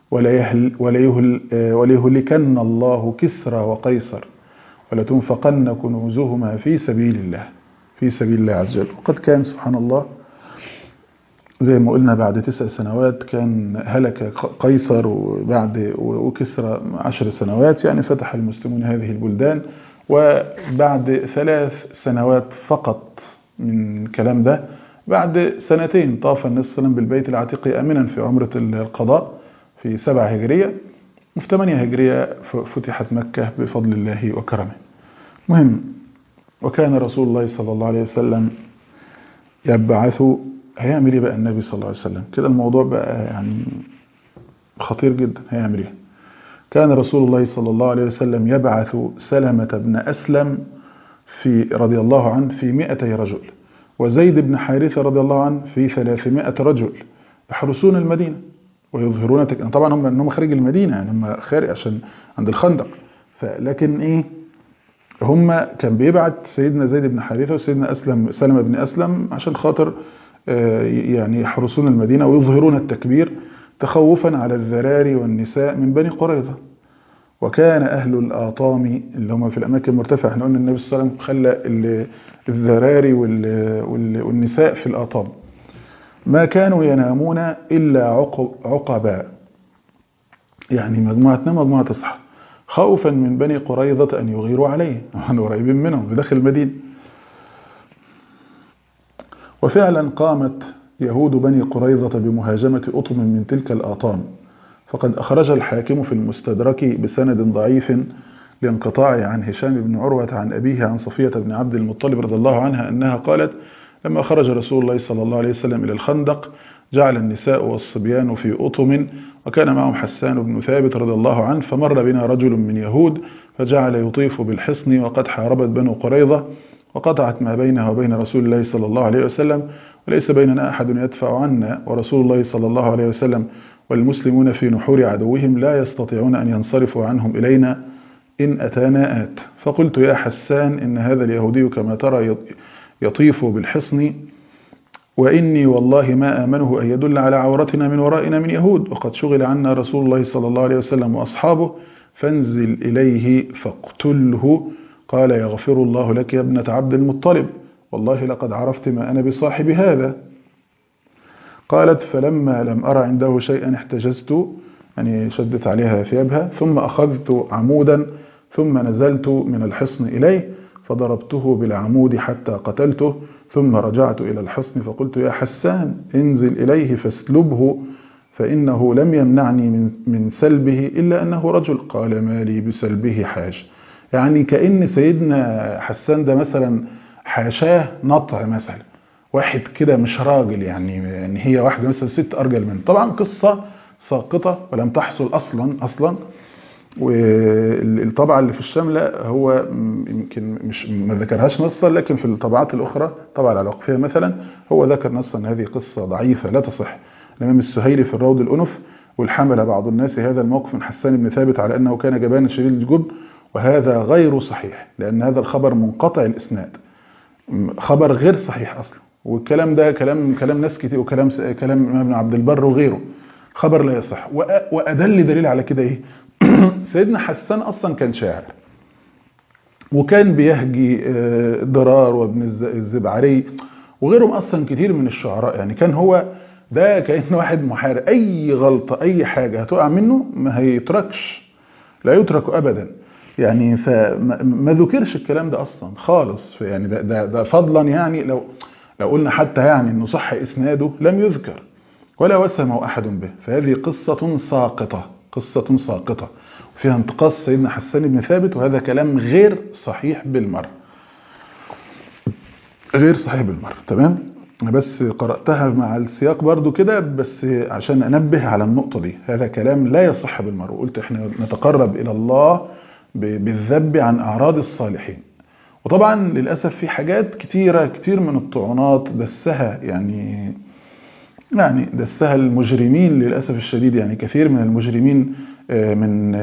وليهلكن الله كسرى وقيصر ولتنفقن كنوزهما في سبيل الله في سبيل الله عز وجل وقد كان سبحان الله زي ما قلنا بعد تسع سنوات كان هلك قيصر وبعد وكسرى عشر سنوات يعني فتح المسلمون هذه البلدان وبعد ثلاث سنوات فقط من الكلام ده بعد سنتين طاف النبي صلى الله عليه وسلم بالبيت العتيق امنا في عمره القضاء في سبعة هجريه وفي ثمانية هجريه فتحت مكه بفضل الله وكرمه. مهم وكان رسول الله صلى الله عليه وسلم يبعث هيعمل ايه بقى النبي صلى الله عليه وسلم كده الموضوع بقى يعني خطير جدا هيعمل ايه كان رسول الله صلى الله عليه وسلم يبعث سلمة بن أسلم في رضي الله عنه في مئتي رجل وزيد بن حارثة رضي الله عنه في ثلاثمائة رجل يحرسون المدينة ويظهرون تك... طبعا هم انهم خارج المدينة يعني هم خارج عشان عند الخندق لكن ايه هم كان بيبعت سيدنا زيد بن حارثة وسيدنا أسلم سلمة بن أسلم عشان خاطر يعني يحرسون المدينة ويظهرون التكبير تخوفا على الذراري والنساء من بني قريظة وكان أهل الآطام اللي هم في الأماكن المرتفعة احنا قلنا النبي صلى الله عليه وسلم خلى الذراري والنساء في الآطام ما كانوا ينامون إلا عقب عقبا يعني مجموعة تنام مجموعة تصحى خوفا من بني قريظة أن يغيروا عليه نحن قريبين منهم بداخل المدينة وفعلا قامت يهود بني قريظة بمهاجمة أطم من تلك الآطام فقد أخرج الحاكم في المستدرك بسند ضعيف لانقطاعه عن هشام بن عروة عن أبيه عن صفية بن عبد المطلب رضي الله عنها أنها قالت لما خرج رسول الله صلى الله عليه وسلم إلى الخندق جعل النساء والصبيان في أطم وكان معهم حسان بن ثابت رضي الله عنه فمر بنا رجل من يهود فجعل يطيف بالحصن وقد حاربت بنو قريظة وقطعت ما بينها وبين رسول الله صلى الله عليه وسلم وليس بيننا أحد يدفع عنا ورسول الله صلى الله عليه وسلم والمسلمون في نحور عدوهم لا يستطيعون أن ينصرفوا عنهم إلينا إن أتانا آت فقلت يا حسان إن هذا اليهودي كما ترى يطيف بالحصن وإني والله ما آمنه أن يدل على عورتنا من ورائنا من يهود وقد شغل عنا رسول الله صلى الله عليه وسلم وأصحابه فانزل إليه فاقتله قال يغفر الله لك يا ابنة عبد المطلب والله لقد عرفت ما أنا بصاحب هذا قالت فلما لم أرى عنده شيئا احتجزت يعني شدت عليها ثيابها ثم أخذت عمودا ثم نزلت من الحصن إليه فضربته بالعمود حتى قتلته ثم رجعت إلى الحصن فقلت يا حسان انزل إليه فاسلبه فإنه لم يمنعني من, من سلبه إلا أنه رجل قال ما لي بسلبه حاج يعني كأن سيدنا حسان ده مثلا حاشاه نطع مثلا واحد كده مش راجل يعني يعني هي واحده مثلا ست ارجل منه طبعا قصه ساقطه ولم تحصل اصلا اصلا والطبعه اللي في الشام لا هو يمكن مش ما ذكرهاش نصا لكن في الطبعات الاخرى طبعا العقفيه مثلا هو ذكر نصا ان هذه قصه ضعيفه لا تصح الامام السهيلي في الروض الانف والحمل بعض الناس هذا الموقف من حسان بن ثابت على انه كان جبانا شديد الجبن وهذا غير صحيح لان هذا الخبر منقطع الاسناد خبر غير صحيح اصلا والكلام ده كلام كلام ناس كتير وكلام كلام ابن عبد البر وغيره خبر لا يصح وادل دليل على كده ايه سيدنا حسان اصلا كان شاعر وكان بيهجي ضرار وابن الزبعري وغيرهم اصلا كتير من الشعراء يعني كان هو ده كان واحد محارب اي غلطه اي حاجه هتقع منه ما هيتركش لا يترك ابدا يعني فما ذكرش الكلام ده اصلا خالص يعني ده, ده, ده فضلا يعني لو لو قلنا حتى يعني انه صح اسناده لم يذكر ولا وسمه احد به فهذه قصة ساقطة قصة ساقطة فيها انتقاص سيدنا حسان بن ثابت وهذا كلام غير صحيح بالمرة غير صحيح بالمرة تمام أنا بس قرأتها مع السياق برضو كده بس عشان أنبه على النقطة دي هذا كلام لا يصح بالمرة وقلت احنا نتقرب إلى الله بالذب عن أعراض الصالحين وطبعا للأسف في حاجات كتيرة كتير من الطعنات دسها يعني يعني دسها المجرمين للأسف الشديد يعني كثير من المجرمين من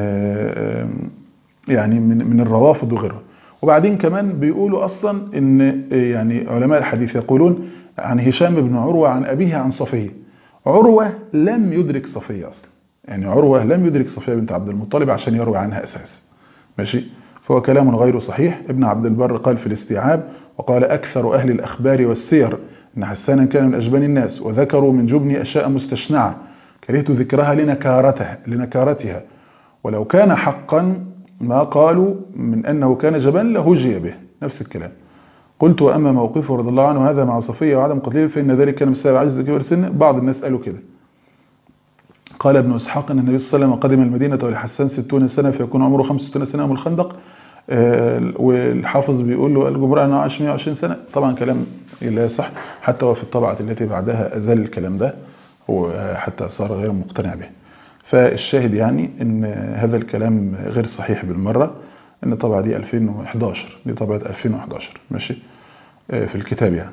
يعني من من الروافض وغيرها وبعدين كمان بيقولوا أصلا إن يعني علماء الحديث يقولون عن هشام بن عروة عن أبيه عن صفية عروة لم يدرك صفية أصلا يعني عروة لم يدرك صفية بنت عبد المطلب عشان يروي عنها أساس ماشي فهو كلام غير صحيح ابن عبد البر قال في الاستيعاب وقال أكثر أهل الأخبار والسير إن حسانا كان من أجبن الناس وذكروا من جبن أشياء مستشنعة كرهت ذكرها لنكارتها لنكارتها ولو كان حقا ما قالوا من أنه كان جبن لهجي به نفس الكلام قلت وأما موقفه رضي الله عنه هذا مع صفية وعدم قتله فإن ذلك كان بسبب عجز كبر سنه بعض الناس قالوا كده قال ابن إسحاق أن النبي صلى الله عليه وسلم قدم المدينة والحسان ستون سنة فيكون عمره 65 سنة من الخندق والحافظ بيقول له الجمهور أنه عاش 120 سنة طبعا كلام لا يصح حتى وفي الطبعة التي بعدها أزال الكلام ده وحتى صار غير مقتنع به فالشاهد يعني ان هذا الكلام غير صحيح بالمرة ان طبعا دي 2011 دي طبعة 2011 ماشي في الكتاب يعني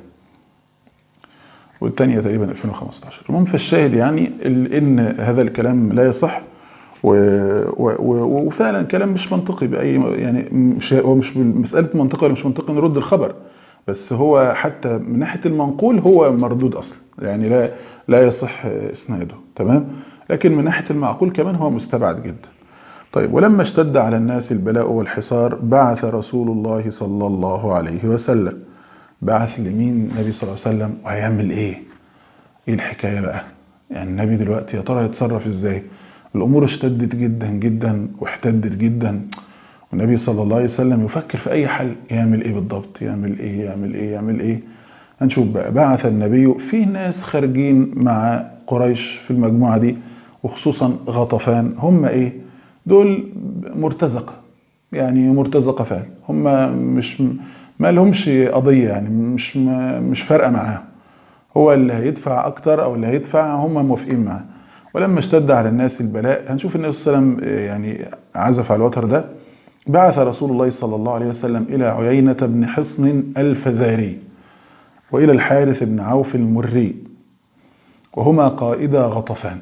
والثانية تقريبا 2015 المهم فالشاهد يعني ان هذا الكلام لا يصح و و و وفعلا كلام مش منطقي بأي يعني مش هو مش مسألة منطقي ولا مش منطقي نرد الخبر بس هو حتى من ناحية المنقول هو مردود أصلا يعني لا لا يصح إسناده تمام لكن من ناحية المعقول كمان هو مستبعد جدا طيب ولما اشتد على الناس البلاء والحصار بعث رسول الله صلى الله عليه وسلم بعث لمين النبي صلى الله عليه وسلم وهيعمل ايه ايه الحكاية بقى يعني النبي دلوقتي يا ترى يتصرف ازاي الامور اشتدت جدا جدا واحتدت جدا والنبي صلى الله عليه وسلم يفكر في اي حل يعمل ايه بالضبط يعمل ايه يعمل ايه يعمل ايه هنشوف بقى بعث النبي في ناس خارجين مع قريش في المجموعة دي وخصوصا غطفان هم ايه دول مرتزقة يعني مرتزقة فعلا هم مش ما لهمش قضية يعني مش مش فارقة معاهم هو اللي هيدفع اكتر او اللي هيدفع هم موافقين معاه ولما اشتد على الناس البلاء هنشوف النبي صلى الله عليه وسلم يعني عزف على الوتر ده بعث رسول الله صلى الله عليه وسلم إلى عيينة بن حصن الفزاري وإلى الحارث بن عوف المري وهما قائدا غطفان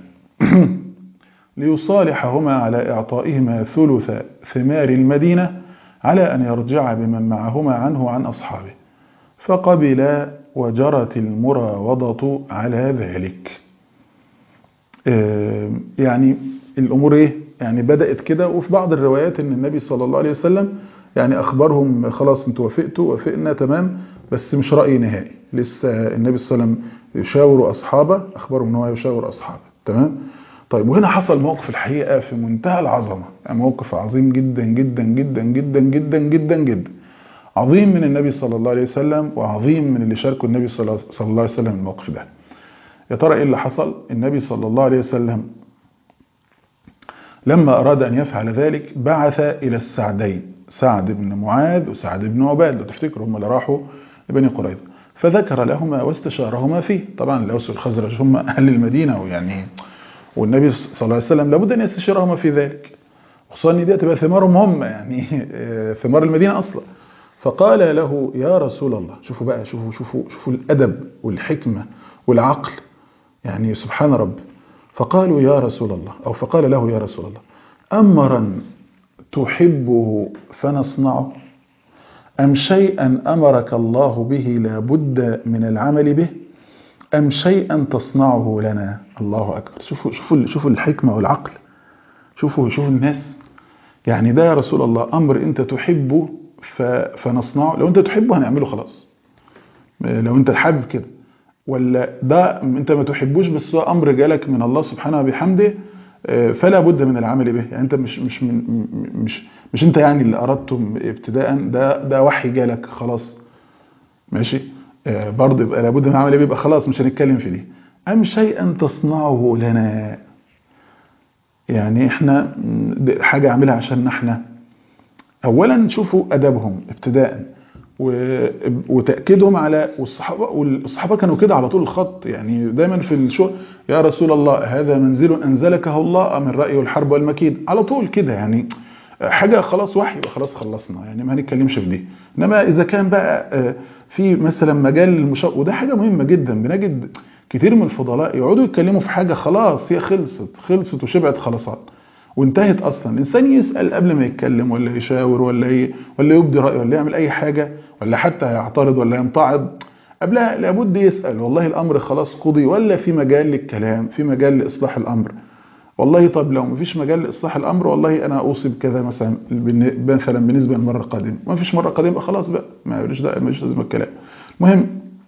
ليصالحهما على إعطائهما ثلث ثمار المدينة على أن يرجع بمن معهما عنه عن أصحابه فقبلا وجرت المراوضة على ذلك يعني الأمور إيه؟ يعني بدأت كده وفي بعض الروايات أن النبي صلى الله عليه وسلم يعني أخبرهم خلاص انتوا وافقتوا وافقنا تمام بس مش رأي نهائي لسه النبي صلى الله عليه وسلم يشاور أصحابه أخبرهم أنه يشاور أصحابه تمام طيب وهنا حصل موقف الحقيقة في منتهى العظمة يعني موقف عظيم جدا جدا جدا جدا جدا جدا جدا عظيم من النبي صلى الله عليه وسلم وعظيم من اللي شاركوا النبي صلى الله عليه وسلم الموقف ده يا ترى ايه اللي حصل النبي صلى الله عليه وسلم لما أراد أن يفعل ذلك بعث إلى السعدين سعد بن معاذ وسعد بن عباد لو تفتكروا هم اللي راحوا لبني قريظة فذكر لهما واستشارهما فيه طبعا الأوس والخزرج هم أهل المدينة ويعني والنبي صلى الله عليه وسلم لابد أن يستشيرهما في ذلك خصوصا ان دي تبقى ثمارهم هم يعني ثمار المدينة أصلا فقال له يا رسول الله شوفوا بقى شوفوا شوفوا شوفوا الأدب والحكمة والعقل يعني سبحان رب فقالوا يا رسول الله أو فقال له يا رسول الله أمرا تحبه فنصنعه أم شيئا أمرك الله به لابد من العمل به أم شيئا تصنعه لنا الله أكبر شوفوا, شوفوا, شوفوا الحكمة والعقل شوفوا شوفوا الناس يعني ده يا رسول الله أمر أنت تحبه فنصنعه لو أنت تحبه هنعمله خلاص لو أنت حابب كده ولا ده انت ما تحبوش بس هو امر جالك من الله سبحانه وبحمده فلا بد من العمل به يعني انت مش مش من مش مش انت يعني اللي اردته ابتداء ده ده وحي جالك خلاص ماشي برضه يبقى لابد من العمل به يبقى خلاص مش هنتكلم في دي ام شيئا تصنعه لنا يعني احنا حاجه اعملها عشان احنا اولا شوفوا ادبهم ابتداء وتأكيدهم على والصحابة, والصحابة كانوا كده على طول الخط يعني دايما في الشغل يا رسول الله هذا منزل أنزلكه الله من رأي الحرب والمكيد على طول كده يعني حاجة خلاص وحي خلاص خلصنا يعني ما هنتكلمش في دي إنما إذا كان بقى في مثلا مجال المشاور وده حاجة مهمة جدا بنجد كتير من الفضلاء يقعدوا يتكلموا في حاجة خلاص هي خلصت خلصت وشبعت خلاصات وانتهت اصلا الانسان يسال قبل ما يتكلم ولا يشاور ولا ي... ولا يبدي رايه ولا يعمل اي حاجه ولا حتى يعترض ولا يمتعض قبلها لابد يسأل والله الأمر خلاص قضي ولا في مجال للكلام في مجال لإصلاح الأمر والله طب لو مفيش مجال لإصلاح الأمر والله أنا أوصي بكذا مثلا مثلا بالنسبة للمرة القادمة ما فيش مرة قادمة خلاص بقى ما يقولش ده مش لازم الكلام المهم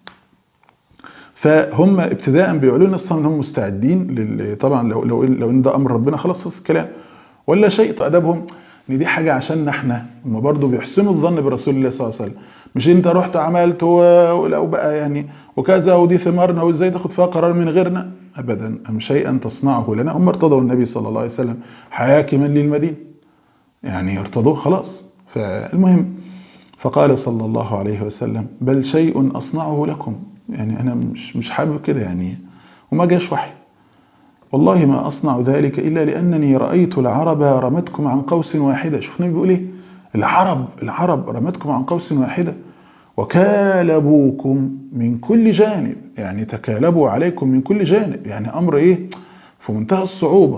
فهم ابتداء بيقولوا لنا اصلا انهم مستعدين لل... طبعا لو لو لو ان ده امر ربنا خلاص خلاص الكلام ولا شيء تأدبهم ان دي حاجه عشاننا احنا هم برضه بيحسنوا الظن برسول الله صلى الله عليه وسلم مش انت رحت عملت ولو بقى يعني وكذا ودي ثمارنا وازاي تاخد فيها قرار من غيرنا ابدا ام شيئا تصنعه لنا هم ارتضوا النبي صلى الله عليه وسلم حاكما للمدينه يعني ارتضوه خلاص فالمهم فقال صلى الله عليه وسلم بل شيء اصنعه لكم يعني انا مش مش حابب كده يعني وما جاش وحي والله ما أصنع ذلك إلا لأنني رأيت العرب رمتكم عن قوس واحدة شوفنا بيقول إيه العرب العرب رمتكم عن قوس واحدة وكالبوكم من كل جانب يعني تكالبوا عليكم من كل جانب يعني أمر إيه في منتهى الصعوبة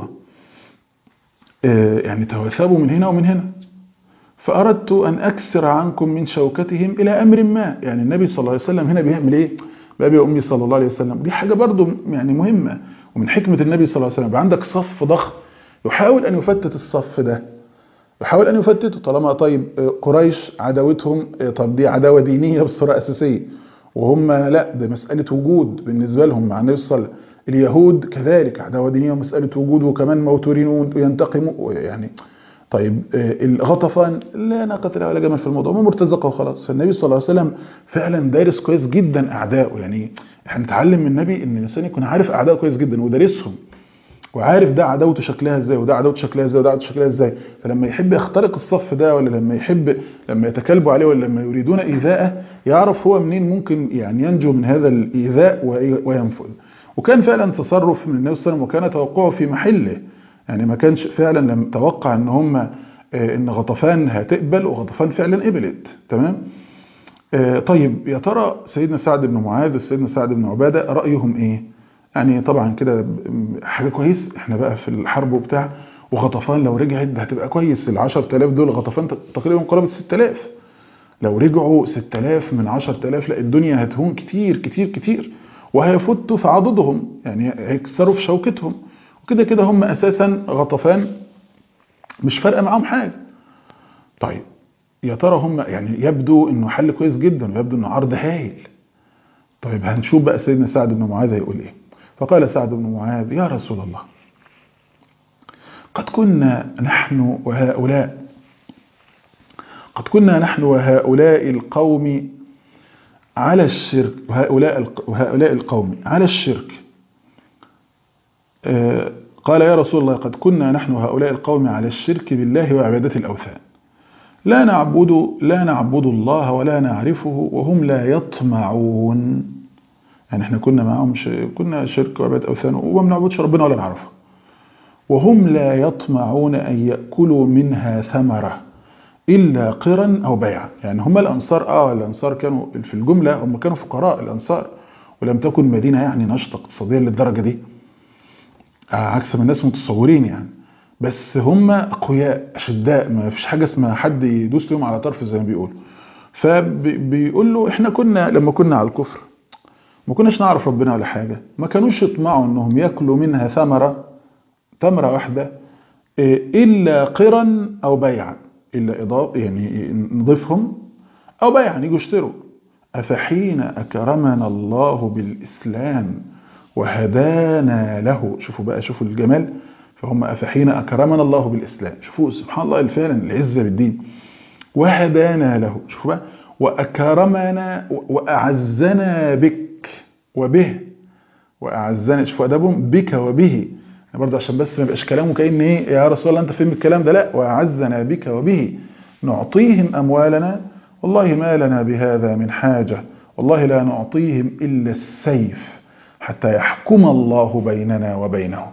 يعني توثبوا من هنا ومن هنا فأردت أن أكسر عنكم من شوكتهم إلى أمر ما يعني النبي صلى الله عليه وسلم هنا بيعمل إيه بأبي أمي صلى الله عليه وسلم دي حاجة برضو يعني مهمة ومن حكمة النبي صلى الله عليه وسلم عندك صف ضخم يحاول أن يفتت الصف ده يحاول أن يفتته طالما طيب قريش عداوتهم طب دي عداوة دينية بصورة أساسية وهم لا ده مسألة وجود بالنسبة لهم مع النبي صلى الله عليه وسلم اليهود كذلك عداوة دينية ومسألة وجود وكمان موتورين وينتقموا يعني طيب الغطفان لا ناقة له ولا جمل في الموضوع ما مرتزقه وخلاص فالنبي صلى الله عليه وسلم فعلا دارس كويس جدا أعدائه يعني احنا نتعلم من النبي ان الانسان يكون عارف اعدائه كويس جدا ودارسهم وعارف ده عداوته شكلها ازاي وده عداوته شكلها ازاي وده عداوته شكلها ازاي فلما يحب يخترق الصف ده ولا لما يحب لما يتكلبوا عليه ولا لما يريدون ايذاءه يعرف هو منين ممكن يعني ينجو من هذا الايذاء وينفذ وكان فعلا تصرف من النبي صلى الله عليه وسلم وكان توقعه في محله يعني ما كانش فعلا لم توقع ان هم ان غطفان هتقبل وغطفان فعلا قبلت تمام طيب يا ترى سيدنا سعد بن معاذ وسيدنا سعد بن عبادة رأيهم ايه يعني طبعا كده حاجة كويس احنا بقى في الحرب وبتاع وغطفان لو رجعت ده هتبقى كويس ال 10000 دول غطفان تقريبا قرابة 6000 لو رجعوا 6000 من 10000 لا الدنيا هتهون كتير كتير كتير وهيفتوا في عضدهم يعني هيكسروا في شوكتهم وكده كده هم اساسا غطفان مش فارقه معاهم حاجه طيب يا ترى هم يعني يبدو انه حل كويس جدا ويبدو انه عرض هايل طيب هنشوف بقى سيدنا سعد بن معاذ هيقول ايه فقال سعد بن معاذ يا رسول الله قد كنا نحن وهؤلاء قد كنا نحن وهؤلاء القوم على الشرك وهؤلاء وهؤلاء القوم على الشرك قال يا رسول الله قد كنا نحن وهؤلاء القوم على الشرك بالله وعبادة الأوثان لا نعبد لا نعبد الله ولا نعرفه وهم لا يطمعون يعني احنا كنا معهم كنا شرك وعبادة أوثان وما بنعبدش ربنا ولا نعرفه وهم لا يطمعون أن يأكلوا منها ثمرة إلا قرا أو بيعا يعني هم الأنصار آه الأنصار كانوا في الجملة هم كانوا فقراء الأنصار ولم تكن مدينة يعني نشطة اقتصاديا للدرجة دي عكس ما الناس متصورين يعني بس هم اقوياء اشداء ما فيش حاجه اسمها حد يدوس لهم على طرف زي ما بيقولوا فبيقول له احنا كنا لما كنا على الكفر ما كناش نعرف ربنا ولا حاجه ما كانوش يطمعوا انهم ياكلوا منها ثمره تمره واحده الا قرا او بيعا الا اضافه يعني نضيفهم او بيعا يجوا يشتروا افحين اكرمنا الله بالاسلام وهدانا له شوفوا بقى شوفوا الجمال فهم أفحين أكرمنا الله بالإسلام شوفوا سبحان الله فعلا العزة بالدين وهدانا له شوفوا بقى وأكرمنا وأعزنا بك وبه وأعزنا شوفوا أدبهم بك وبه برضه عشان بس ما يبقاش كلامه كأن إيه يا رسول الله أنت فين الكلام ده لا وأعزنا بك وبه نعطيهم أموالنا والله ما لنا بهذا من حاجة والله لا نعطيهم إلا السيف حتى يحكم الله بيننا وبينهم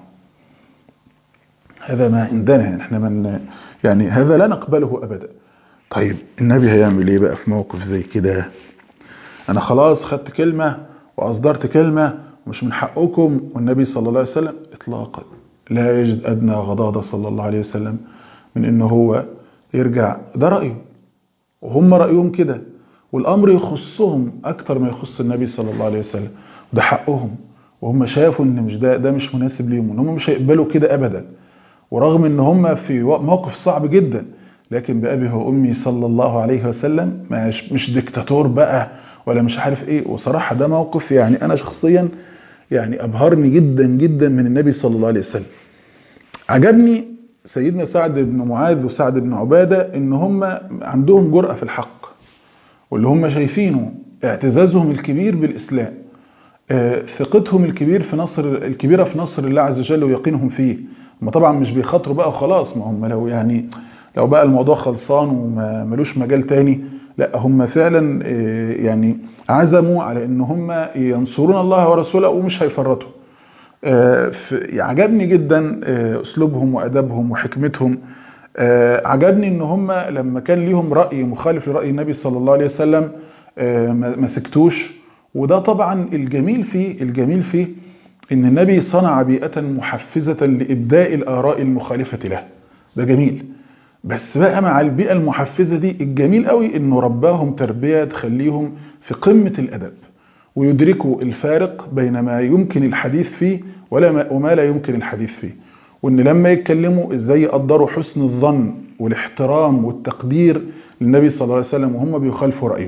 هذا ما عندنا احنا من يعني هذا لا نقبله ابدا طيب النبي هيعمل ايه بقى في موقف زي كده انا خلاص خدت كلمة واصدرت كلمة ومش من حقكم والنبي صلى الله عليه وسلم اطلاقا لا يجد ادنى غضاضة صلى الله عليه وسلم من انه هو يرجع ده رأيه وهم رأيهم كده والأمر يخصهم أكتر ما يخص النبي صلى الله عليه وسلم ده حقهم وهم شافوا ان مش ده ده مش مناسب ليهم وان هم مش هيقبلوا كده ابدا ورغم ان هم في موقف صعب جدا لكن بأبي وأمي صلى الله عليه وسلم مش, مش ديكتاتور بقى ولا مش عارف ايه وصراحة ده موقف يعني انا شخصيا يعني ابهرني جدا جدا من النبي صلى الله عليه وسلم عجبني سيدنا سعد بن معاذ وسعد بن عبادة ان هم عندهم جرأة في الحق واللي هم شايفينه اعتزازهم الكبير بالإسلام ثقتهم الكبير في نصر الكبيرة في نصر الله عز وجل ويقينهم فيه هم طبعا مش بيخاطروا بقى وخلاص ما هم لو يعني لو بقى الموضوع خلصان وما ملوش مجال تاني لا هم فعلا يعني عزموا على ان هم ينصرون الله ورسوله ومش هيفرطوا عجبني جدا اسلوبهم وادبهم وحكمتهم عجبني ان هم لما كان ليهم راي مخالف لراي النبي صلى الله عليه وسلم ما سكتوش وده طبعا الجميل فيه الجميل فيه ان النبي صنع بيئه محفزه لابداء الاراء المخالفه له ده جميل بس بقى مع البيئه المحفزه دي الجميل قوي انه رباهم تربيه تخليهم في قمه الادب ويدركوا الفارق بين ما يمكن الحديث فيه ولا ما وما لا يمكن الحديث فيه وان لما يتكلموا ازاي يقدروا حسن الظن والاحترام والتقدير للنبي صلى الله عليه وسلم وهم بيخالفوا رايه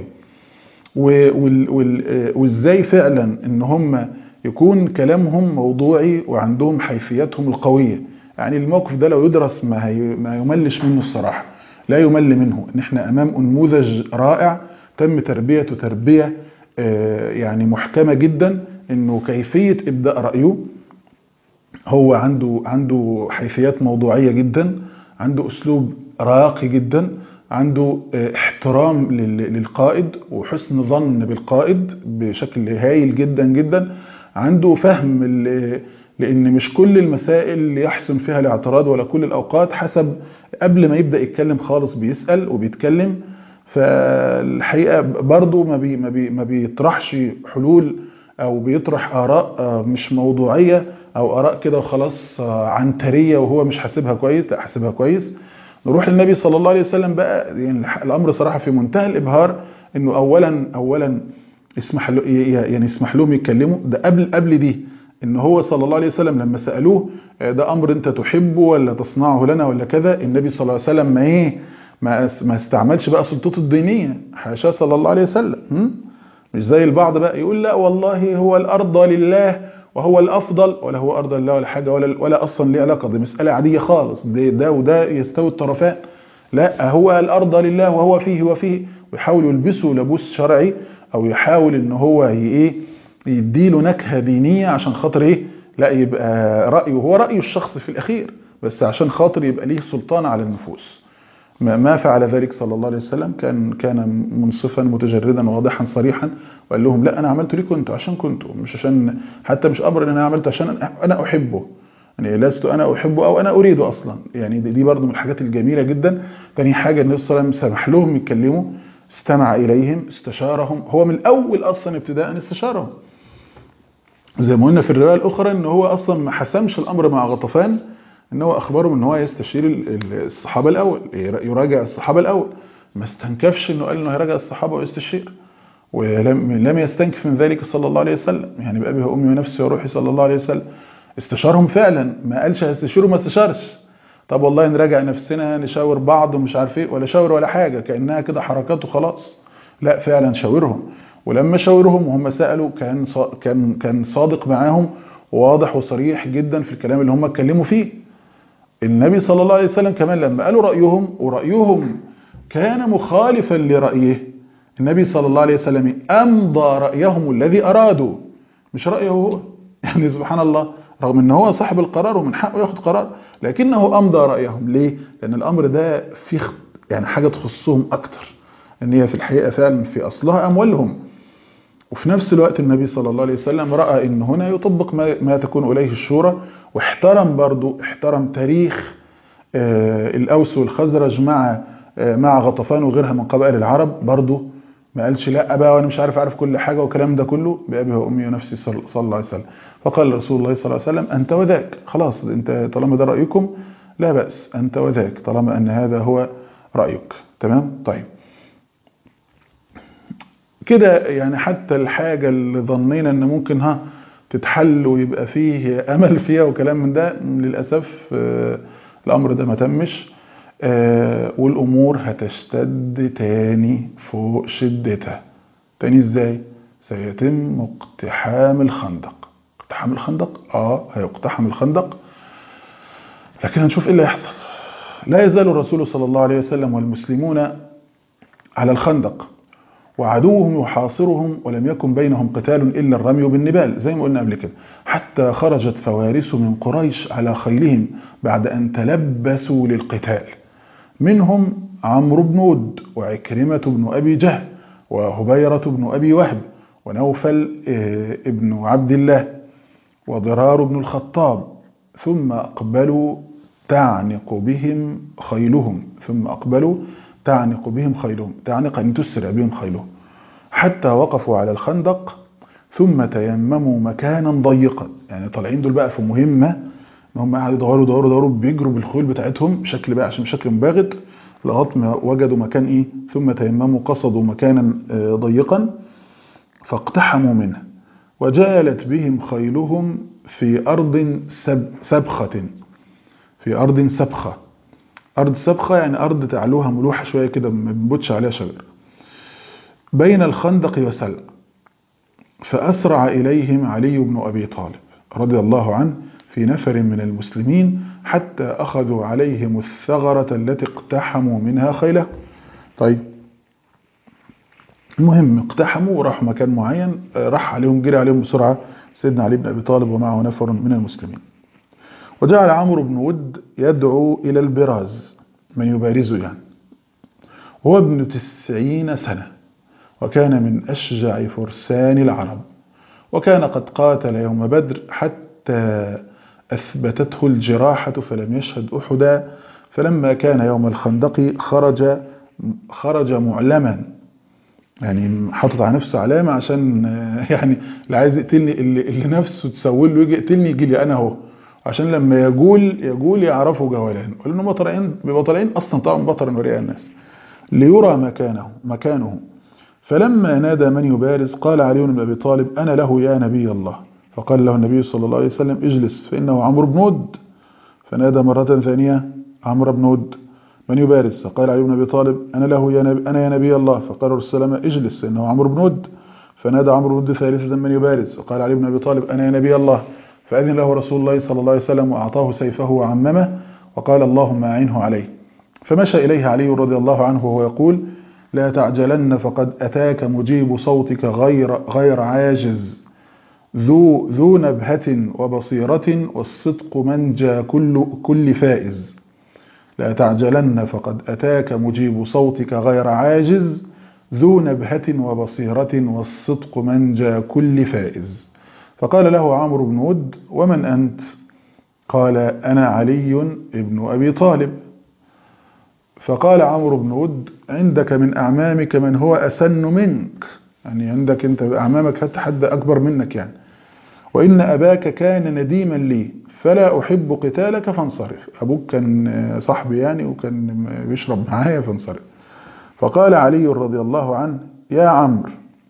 وازاي فعلا ان هم يكون كلامهم موضوعي وعندهم حيثياتهم القويه يعني الموقف ده لو يدرس ما, هي ما يملش منه الصراحه لا يمل منه ان احنا امام نموذج رائع تم تربيته تربيه يعني محكمه جدا انه كيفيه ابداء رايه هو عنده عنده حيثيات موضوعيه جدا عنده اسلوب راقي جدا عنده احترام للقائد وحسن ظن بالقائد بشكل هايل جدا جدا عنده فهم لان مش كل المسائل اللي يحسن فيها الاعتراض ولا كل الاوقات حسب قبل ما يبدا يتكلم خالص بيسال وبيتكلم فالحقيقه برضه ما بي ما, بي ما بيطرحش حلول او بيطرح اراء مش موضوعيه او اراء كده وخلاص عنتريه وهو مش حاسبها كويس لا حاسبها كويس نروح للنبي صلى الله عليه وسلم بقى يعني الامر صراحه في منتهى الابهار انه اولا اولا اسمح له يعني يسمح لهم يتكلموا ده قبل قبل دي ان هو صلى الله عليه وسلم لما سالوه ده امر انت تحبه ولا تصنعه لنا ولا كذا النبي صلى الله عليه وسلم ما ايه ما ما استعملش بقى سلطته الدينيه حاشاه صلى الله عليه وسلم مش زي البعض بقى يقول لا والله هو الارض لله وهو الافضل ولا هو ارض الله ولا حاجه ولا ولا اصلا ليه علاقه دي مساله عاديه خالص ده, ده وده يستوي الطرفان لا هو الارض لله وهو فيه وفيه ويحاول يلبسه لبوس شرعي او يحاول ان هو ايه يديله نكهه دينيه عشان خاطر ايه لا يبقى رايه هو رايه الشخصي في الاخير بس عشان خاطر يبقى ليه سلطان على النفوس ما فعل ذلك صلى الله عليه وسلم كان كان منصفا متجردا واضحا صريحا وقال لهم لا انا عملت ليكم انتوا عشان كنتوا مش عشان حتى مش امر ان انا عملته عشان انا احبه يعني لست انا احبه او انا اريده اصلا يعني دي برضو من الحاجات الجميله جدا تاني حاجه النبي صلى الله عليه وسلم سمح لهم يتكلموا استمع اليهم استشارهم هو من الاول اصلا ابتداء استشارهم زي ما قلنا في الروايه الاخرى ان هو اصلا ما حسمش الامر مع غطفان ان هو اخبرهم ان هو يستشير الصحابه الاول يراجع الصحابه الاول ما استنكفش انه قال انه هيراجع الصحابه ويستشير ولم لم يستنكف من ذلك صلى الله عليه وسلم يعني بأبي وأمي ونفسي وروحي صلى الله عليه وسلم استشارهم فعلا ما قالش هستشيروا ما استشارش طب والله نراجع نفسنا نشاور بعض ومش عارف ايه ولا شاور ولا حاجه كانها كده حركات وخلاص لا فعلا شاورهم ولما شاورهم وهم سالوا كان كان كان صادق معاهم وواضح وصريح جدا في الكلام اللي هم اتكلموا فيه النبي صلى الله عليه وسلم كمان لما قالوا رايهم ورايهم كان مخالفا لرايه النبي صلى الله عليه وسلم امضى رايهم الذي ارادوا مش رايه هو يعني سبحان الله رغم ان هو صاحب القرار ومن حقه ياخد قرار لكنه امضى رايهم ليه لان الامر ده فيه يعني حاجه تخصهم اكتر ان هي في الحقيقه فعلا في اصلها اموالهم وفي نفس الوقت النبي صلى الله عليه وسلم راى ان هنا يطبق ما, ما تكون اليه الشورى واحترم برضو احترم تاريخ الاوس والخزرج مع مع غطفان وغيرها من قبائل العرب برضو ما قالش لا بقى وانا مش عارف اعرف كل حاجه والكلام ده كله بابي وامي ونفسي صلى الله عليه وسلم فقال رسول الله صلى الله عليه وسلم انت وذاك خلاص انت طالما ده رايكم لا باس انت وذاك طالما ان هذا هو رايك تمام طيب كده يعني حتى الحاجة اللي ظنينا ان ممكن ها تتحل ويبقى فيه امل فيها وكلام من ده للاسف آه، الامر ده ما تمش آه، والامور هتشتد تاني فوق شدتها تاني ازاي سيتم اقتحام الخندق اقتحام الخندق اه هيقتحم الخندق لكن هنشوف ايه اللي هيحصل لا يزال الرسول صلى الله عليه وسلم والمسلمون على الخندق وعدوهم يحاصرهم ولم يكن بينهم قتال إلا الرمي بالنبال زي ما قلنا قبل كده حتى خرجت فوارس من قريش على خيلهم بعد أن تلبسوا للقتال منهم عمرو بن ود وعكرمة بن أبي جهل وهبيرة بن أبي وهب ونوفل آه، ابن عبد الله وضرار بن الخطاب ثم أقبلوا تعنق بهم خيلهم ثم أقبلوا تعنق بهم خيلهم تعنق أن تسرع بهم خيلهم حتى وقفوا على الخندق ثم تيمموا مكانا ضيقا يعني طالعين دول بقى في مهمة ان هم قاعدوا يدوروا يدوروا يدوروا بيجروا بالخيول بتاعتهم بشكل بقى عشان بشكل مباغت لغايه ما وجدوا مكان ايه ثم تيمموا قصدوا مكانا آه، ضيقا فاقتحموا منه وجالت بهم خيلهم في أرض سب سبخة في أرض سبخة أرض سبخة يعني أرض تعلوها ملوحة شوية كده ما بنبتش عليها شجر بين الخندق وسلع فأسرع إليهم علي بن أبي طالب رضي الله عنه في نفر من المسلمين حتى أخذوا عليهم الثغرة التي اقتحموا منها خيله طيب المهم اقتحموا وراحوا مكان معين آه، راح عليهم جري عليهم بسرعة سيدنا علي بن أبي طالب ومعه نفر من المسلمين وجعل عمرو بن ود يدعو إلى البراز من يبارزه يعني هو ابن تسعين سنة وكان من أشجع فرسان العرب وكان قد قاتل يوم بدر حتى أثبتته الجراحة فلم يشهد أحدا فلما كان يوم الخندق خرج خرج معلما يعني حاطط على نفسه علامة عشان آه، يعني اللي عايز يقتلني اللي, اللي نفسه تسول له يجي يقتلني يجي لي أنا أهو عشان لما يجول يجول يعرفوا جولان ولأن هم طالعين بيبقوا طالعين أصلا طبعا بطرا ورئاء الناس ليرى مكانه مكانه فلما نادى من يبارز قال علي بن أبي طالب أنا له يا نبي الله فقال له النبي صلى الله عليه وسلم اجلس فإنه عمرو بن ود فنادى مرة ثانية عمرو بن ود من يبارز فقال علي بن أبي طالب أنا له يا نبي أنا يا نبي الله فقال الرسول صلى الله عليه وسلم اجلس فإنه عمرو بن ود فنادى عمرو بن ود ثالثة من يبارز فقال علي بن أبي طالب أنا يا نبي الله فأذن له رسول الله صلى الله عليه وسلم وأعطاه سيفه وعممه وقال اللهم أعنه عليه فمشى إليه علي رضي الله عنه وهو يقول لا تعجلن فقد أتاك مجيب صوتك غير, غير عاجز ذو, ذو نبهة وبصيرة والصدق منجى كل, كل فائز لا تعجلن فقد أتاك مجيب صوتك غير عاجز ذو نبهة وبصيرة والصدق منجى كل فائز فقال له عمرو بن ود ومن أنت قال أنا علي ابن أبي طالب فقال عمرو بن ود عندك من أعمامك من هو أسن منك يعني عندك أنت أعمامك حتى حد أكبر منك يعني وإن أباك كان نديما لي فلا أحب قتالك فانصرف أبوك كان صاحبي يعني وكان بيشرب معايا فانصرف فقال علي رضي الله عنه يا عمرو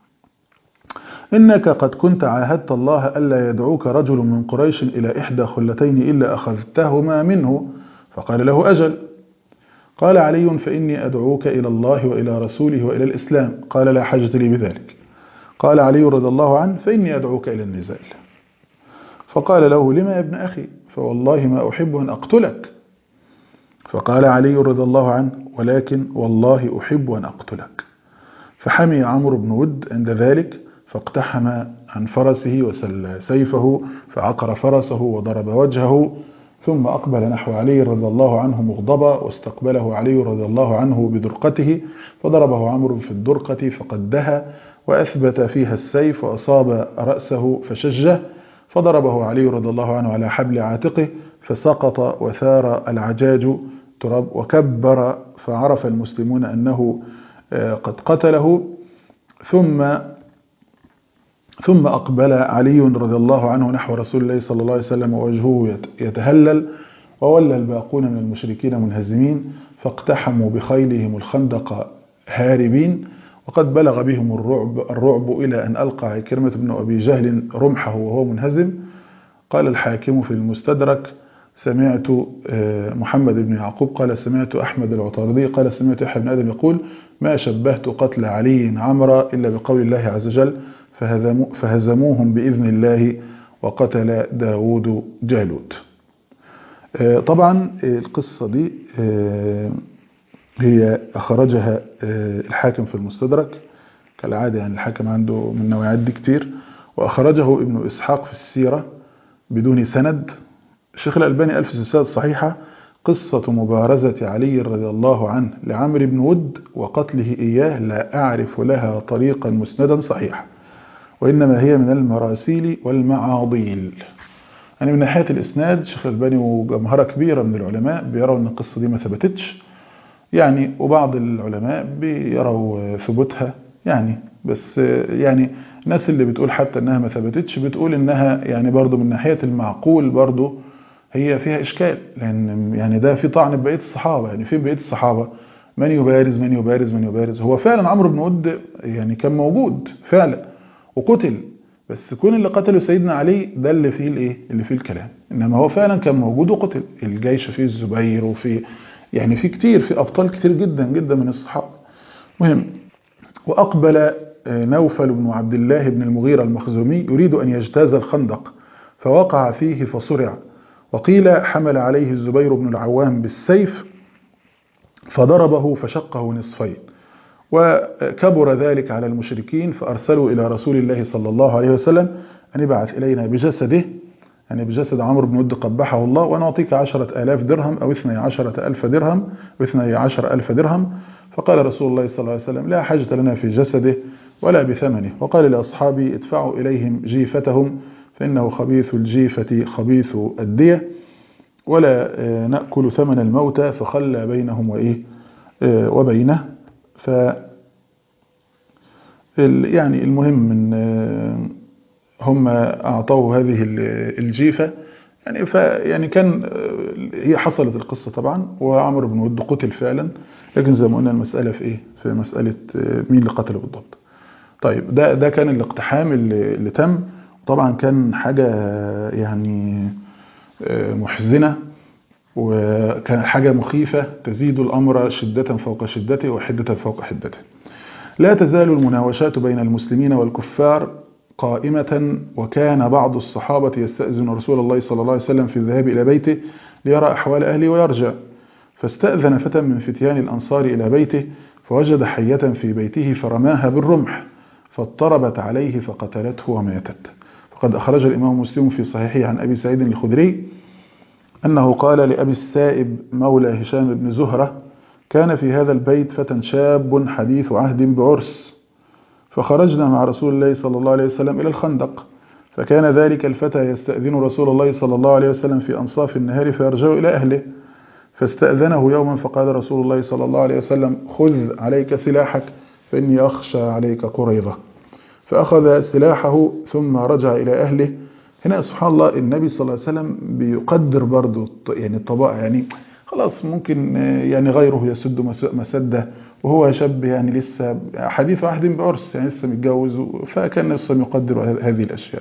إنك قد كنت عاهدت الله ألا يدعوك رجل من قريش إلى إحدى خلتين إلا أخذتهما منه فقال له أجل قال علي فإني أدعوك إلى الله وإلى رسوله وإلى الإسلام قال لا حاجة لي بذلك قال علي رضي الله عنه فإني أدعوك إلى النزال فقال له لما يا ابن أخي فوالله ما أحب أن أقتلك فقال علي رضي الله عنه ولكن والله أحب أن أقتلك فحمي عمرو بن ود عند ذلك فاقتحم عن فرسه وسل سيفه فعقر فرسه وضرب وجهه ثم أقبل نحو علي رضي الله عنه مغضبا واستقبله علي رضي الله عنه بدرقته فضربه عمرو في الدرقة فقدها وأثبت فيها السيف وأصاب رأسه فشجه فضربه علي رضي الله عنه على حبل عاتقه فسقط وثار العجاج تراب وكبر فعرف المسلمون أنه قد قتله ثم ثم أقبل علي رضي الله عنه نحو رسول الله صلى الله عليه وسلم ووجهه يتهلل وولى الباقون من المشركين منهزمين فاقتحموا بخيلهم الخندق هاربين وقد بلغ بهم الرعب, الرعب إلى أن ألقى عكرمة بن أبي جهل رمحه وهو منهزم قال الحاكم في المستدرك سمعت محمد بن يعقوب قال سمعت أحمد العطاردي قال سمعت يحيى بن آدم يقول ما شبهت قتل علي عمرا إلا بقول الله عز وجل فهزموهم بإذن الله وقتل داود جالوت طبعا القصة دي هي أخرجها الحاكم في المستدرك كالعادة يعني الحاكم عنده من نوعيات دي كتير وأخرجه ابن إسحاق في السيرة بدون سند الشيخ الألباني ألف سلسلة صحيحة قصة مبارزة علي رضي الله عنه لعمر بن ود وقتله إياه لا أعرف لها طريقا مسندا صحيحا وإنما هي من المراسيل والمعاضيل يعني من ناحية الإسناد الشيخ الألباني وجمهرة كبيرة من العلماء بيروا أن القصة دي ما ثبتتش يعني وبعض العلماء بيروا ثبوتها يعني بس يعني الناس اللي بتقول حتى انها ما ثبتتش بتقول انها يعني برضو من ناحية المعقول برضو هي فيها اشكال لان يعني ده في طعن ببقيه الصحابه يعني فين بقيه الصحابه من يبارز من يبارز من يبارز هو فعلا عمرو بن ود يعني كان موجود فعلا وقتل بس كون اللي قتله سيدنا علي ده اللي فيه الايه اللي فيه الكلام انما هو فعلا كان موجود وقتل الجيش فيه الزبير وفي يعني في كتير في ابطال كتير جدا جدا من الصحابه مهم واقبل نوفل بن عبد الله بن المغيرة المخزومي يريد ان يجتاز الخندق فوقع فيه فصرع وقيل حمل عليه الزبير بن العوام بالسيف فضربه فشقه نصفين وكبر ذلك على المشركين فأرسلوا إلى رسول الله صلى الله عليه وسلم أن يبعث إلينا بجسده يعني بجسد عمرو بن ود قبحه الله ونعطيك عشرة آلاف درهم أو اثني عشرة ألف درهم واثني عشر ألف درهم فقال رسول الله صلى الله عليه وسلم لا حاجة لنا في جسده ولا بثمنه وقال لأصحابي ادفعوا إليهم جيفتهم فإنه خبيث الجيفة خبيث الدية ولا نأكل ثمن الموتى فخلى بينهم وإيه وبينه ف يعني المهم من هم أعطوه هذه الجيفة يعني ف يعني كان هي حصلت القصة طبعا وعمر بن ود قتل فعلا لكن زي ما قلنا المسألة في إيه في مسألة مين اللي قتله بالضبط طيب ده ده كان الاقتحام اللي, اللي تم طبعا كان حاجة يعني محزنة وكان حاجة مخيفة تزيد الأمر شدة فوق شدته وحدة فوق حدته لا تزال المناوشات بين المسلمين والكفار قائمة وكان بعض الصحابة يستأذن رسول الله صلى الله عليه وسلم في الذهاب إلى بيته ليرى أحوال أهله ويرجع فاستأذن فتى من فتيان الأنصار إلى بيته فوجد حية في بيته فرماها بالرمح فاضطربت عليه فقتلته وماتت فقد أخرج الإمام مسلم في صحيحه عن أبي سعيد الخدري أنه قال لأبي السائب مولى هشام بن زهرة كان في هذا البيت فتى شاب حديث عهد بعرس فخرجنا مع رسول الله صلى الله عليه وسلم إلى الخندق فكان ذلك الفتى يستأذن رسول الله صلى الله عليه وسلم في أنصاف النهار فيرجع إلى أهله فاستأذنه يوما فقال رسول الله صلى الله عليه وسلم خذ عليك سلاحك فإني أخشى عليك قريضة فأخذ سلاحه ثم رجع إلى أهله هنا سبحان الله النبي صلى الله عليه وسلم بيقدر برضه يعني الطبائع يعني خلاص ممكن يعني غيره يسد مسده وهو شاب يعني لسه حديث عهد بعرس يعني لسه متجوز فكان نفسه يقدر هذه الأشياء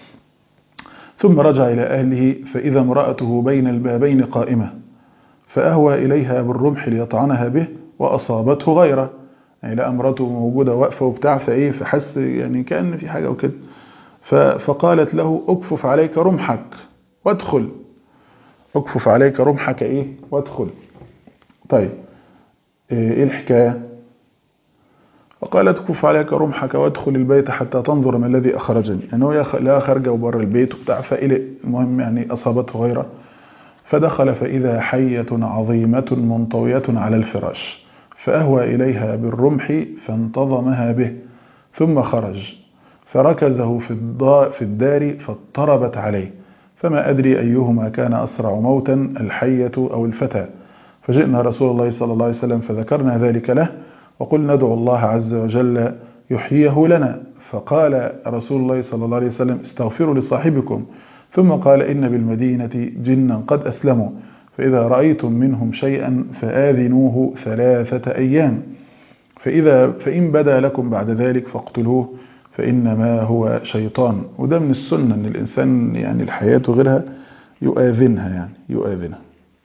ثم رجع إلى أهله فإذا امرأته بين البابين قائمة فأهوى إليها بالرمح ليطعنها به وأصابته غيره يعني لا امرته موجودة واقفة وبتاع فإيه فحس يعني كأن في حاجة وكده فقالت له اكفف عليك رمحك وادخل اكفف عليك رمحك ايه وادخل طيب ايه الحكاية فقالت اكفف عليك رمحك وادخل البيت حتى تنظر ما الذي اخرجني يعني هو لا خارجه وبره البيت وبتاع فإلي المهم يعني اصابته غيره فدخل فإذا حية عظيمة منطوية على الفراش فأهوى إليها بالرمح فانتظمها به ثم خرج فركزه في في الدار فاضطربت عليه فما أدري أيهما كان أسرع موتا الحية أو الفتى فجئنا رسول الله صلى الله عليه وسلم فذكرنا ذلك له وقلنا ندعو الله عز وجل يحييه لنا فقال رسول الله صلى الله عليه وسلم استغفروا لصاحبكم ثم قال إن بالمدينة جنا قد أسلموا فإذا رأيتم منهم شيئا فآذنوه ثلاثة أيام فإذا فإن بدا لكم بعد ذلك فاقتلوه فإنما هو شيطان وده من السنة أن الإنسان يعني الحياة وغيرها يؤذنها يعني يؤذنها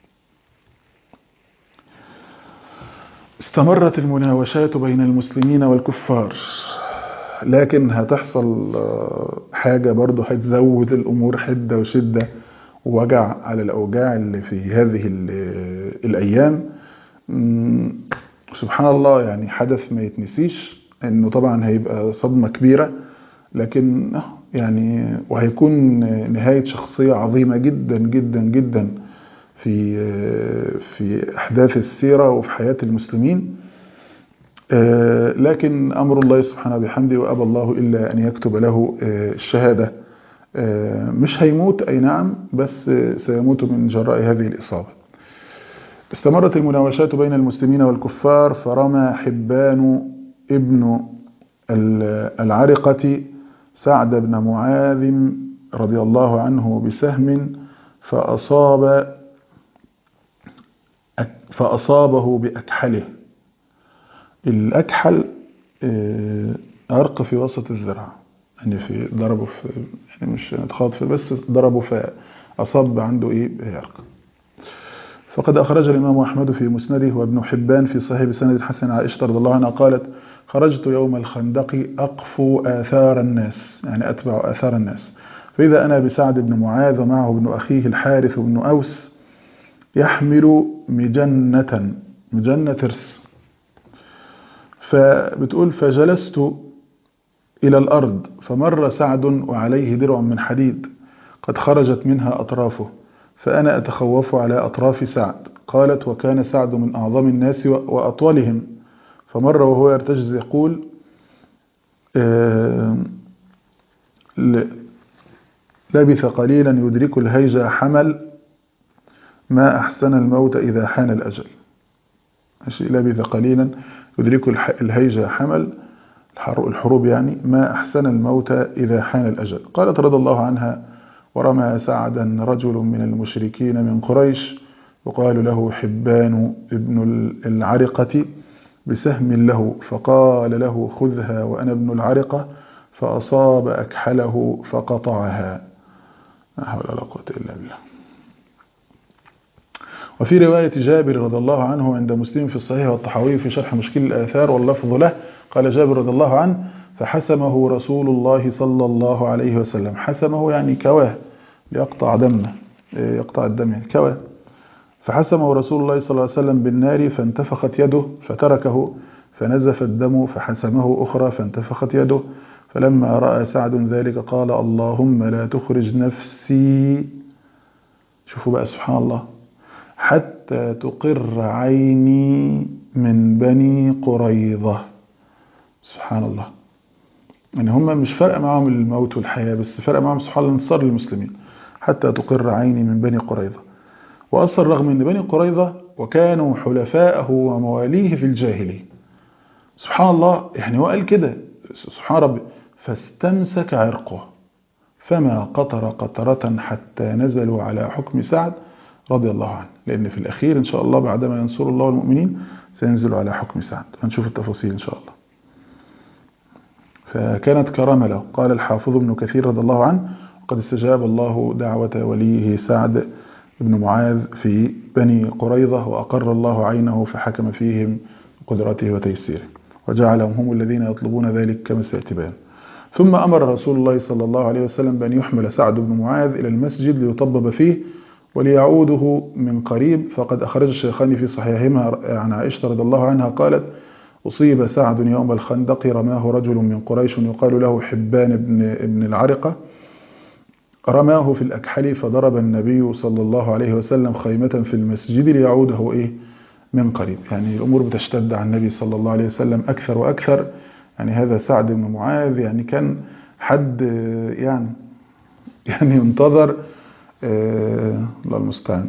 استمرت المناوشات بين المسلمين والكفار لكن هتحصل حاجة برضو هتزود الأمور حدة وشدة ووجع على الأوجاع اللي في هذه الأيام سبحان الله يعني حدث ما يتنسيش انه طبعا هيبقى صدمة كبيرة لكن يعني وهيكون نهاية شخصية عظيمة جدا جدا جدا في في احداث السيرة وفي حياة المسلمين لكن امر الله سبحانه بحمده وابى الله الا ان يكتب له الشهادة مش هيموت اي نعم بس سيموت من جراء هذه الاصابة استمرت المناوشات بين المسلمين والكفار فرمى حبان ابن العرقة سعد بن معاذ رضي الله عنه بسهم فأصاب فأصابه بأكحله الأكحل عرق في وسط الذراع يعني في ضربه في يعني مش اتخاط في بس ضربه فأصاب عنده إيه عرق فقد أخرج الإمام أحمد في مسنده وابن حبان في صحيح بسند حسن عائشة رضي الله عنها قالت خرجت يوم الخندق أقفو آثار الناس يعني أتبع آثار الناس فإذا أنا بسعد بن معاذ ومعه ابن أخيه الحارث بن أوس يحمل مجنة مجنة ترس فبتقول فجلست إلى الأرض فمر سعد وعليه درع من حديد قد خرجت منها أطرافه فأنا أتخوف على أطراف سعد قالت وكان سعد من أعظم الناس وأطولهم فمر وهو يرتجز يقول لبث قليلا يدرك الهيجة حمل ما أحسن الموت إذا حان الأجل لبث قليلا يدرك الهيجة حمل الحروب يعني ما أحسن الموت إذا حان الأجل قالت رضي الله عنها ورمى سعدا رجل من المشركين من قريش وقال له حبان ابن العرقة بسهم له فقال له خذها وأنا ابن العرقة فأصاب أكحله فقطعها لا حول ولا قوة إلا بالله وفي رواية جابر رضي الله عنه عند مسلم في الصحيح والطحاوي في شرح مشكل الآثار واللفظ له قال جابر رضي الله عنه فحسمه رسول الله صلى الله عليه وسلم حسمه يعني كواه ليقطع دمه يقطع الدم يعني كواه فحسمه رسول الله صلى الله عليه وسلم بالنار فانتفخت يده فتركه فنزف الدم فحسمه أخرى فانتفخت يده فلما رأى سعد ذلك قال اللهم لا تخرج نفسي شوفوا بقى سبحان الله حتى تقر عيني من بني قريظة سبحان الله يعني هم مش فارقه معاهم الموت والحياة بس فارقه معاهم سبحان الله الانتصار للمسلمين حتى تقر عيني من بني قريظة وأصل رغم أن بني قريظة وكانوا حلفاءه ومواليه في الجاهلية سبحان الله يعني هو قال كده سبحان ربي فاستمسك عرقه فما قطر قطرة حتى نزلوا على حكم سعد رضي الله عنه لأن في الأخير إن شاء الله بعدما ينصر الله المؤمنين سينزل على حكم سعد هنشوف التفاصيل إن شاء الله فكانت كرامة له قال الحافظ ابن كثير رضي الله عنه وقد استجاب الله دعوة وليه سعد بن معاذ في بني قريظة وأقر الله عينه فحكم فيهم بقدرته وتيسيره وجعلهم هم الذين يطلبون ذلك كما سيأتبان ثم أمر رسول الله صلى الله عليه وسلم بأن يحمل سعد بن معاذ إلى المسجد ليطبب فيه وليعوده من قريب فقد أخرج الشيخان في صحيحهما عن عائشة رضي الله عنها قالت أصيب سعد يوم الخندق رماه رجل من قريش يقال له حبان بن, ابن العرقة رماه في الأكحل فضرب النبي صلى الله عليه وسلم خيمة في المسجد ليعوده إيه من قريب يعني الأمور بتشتد على النبي صلى الله عليه وسلم أكثر وأكثر يعني هذا سعد بن معاذ يعني كان حد يعني يعني ينتظر آه الله المستعان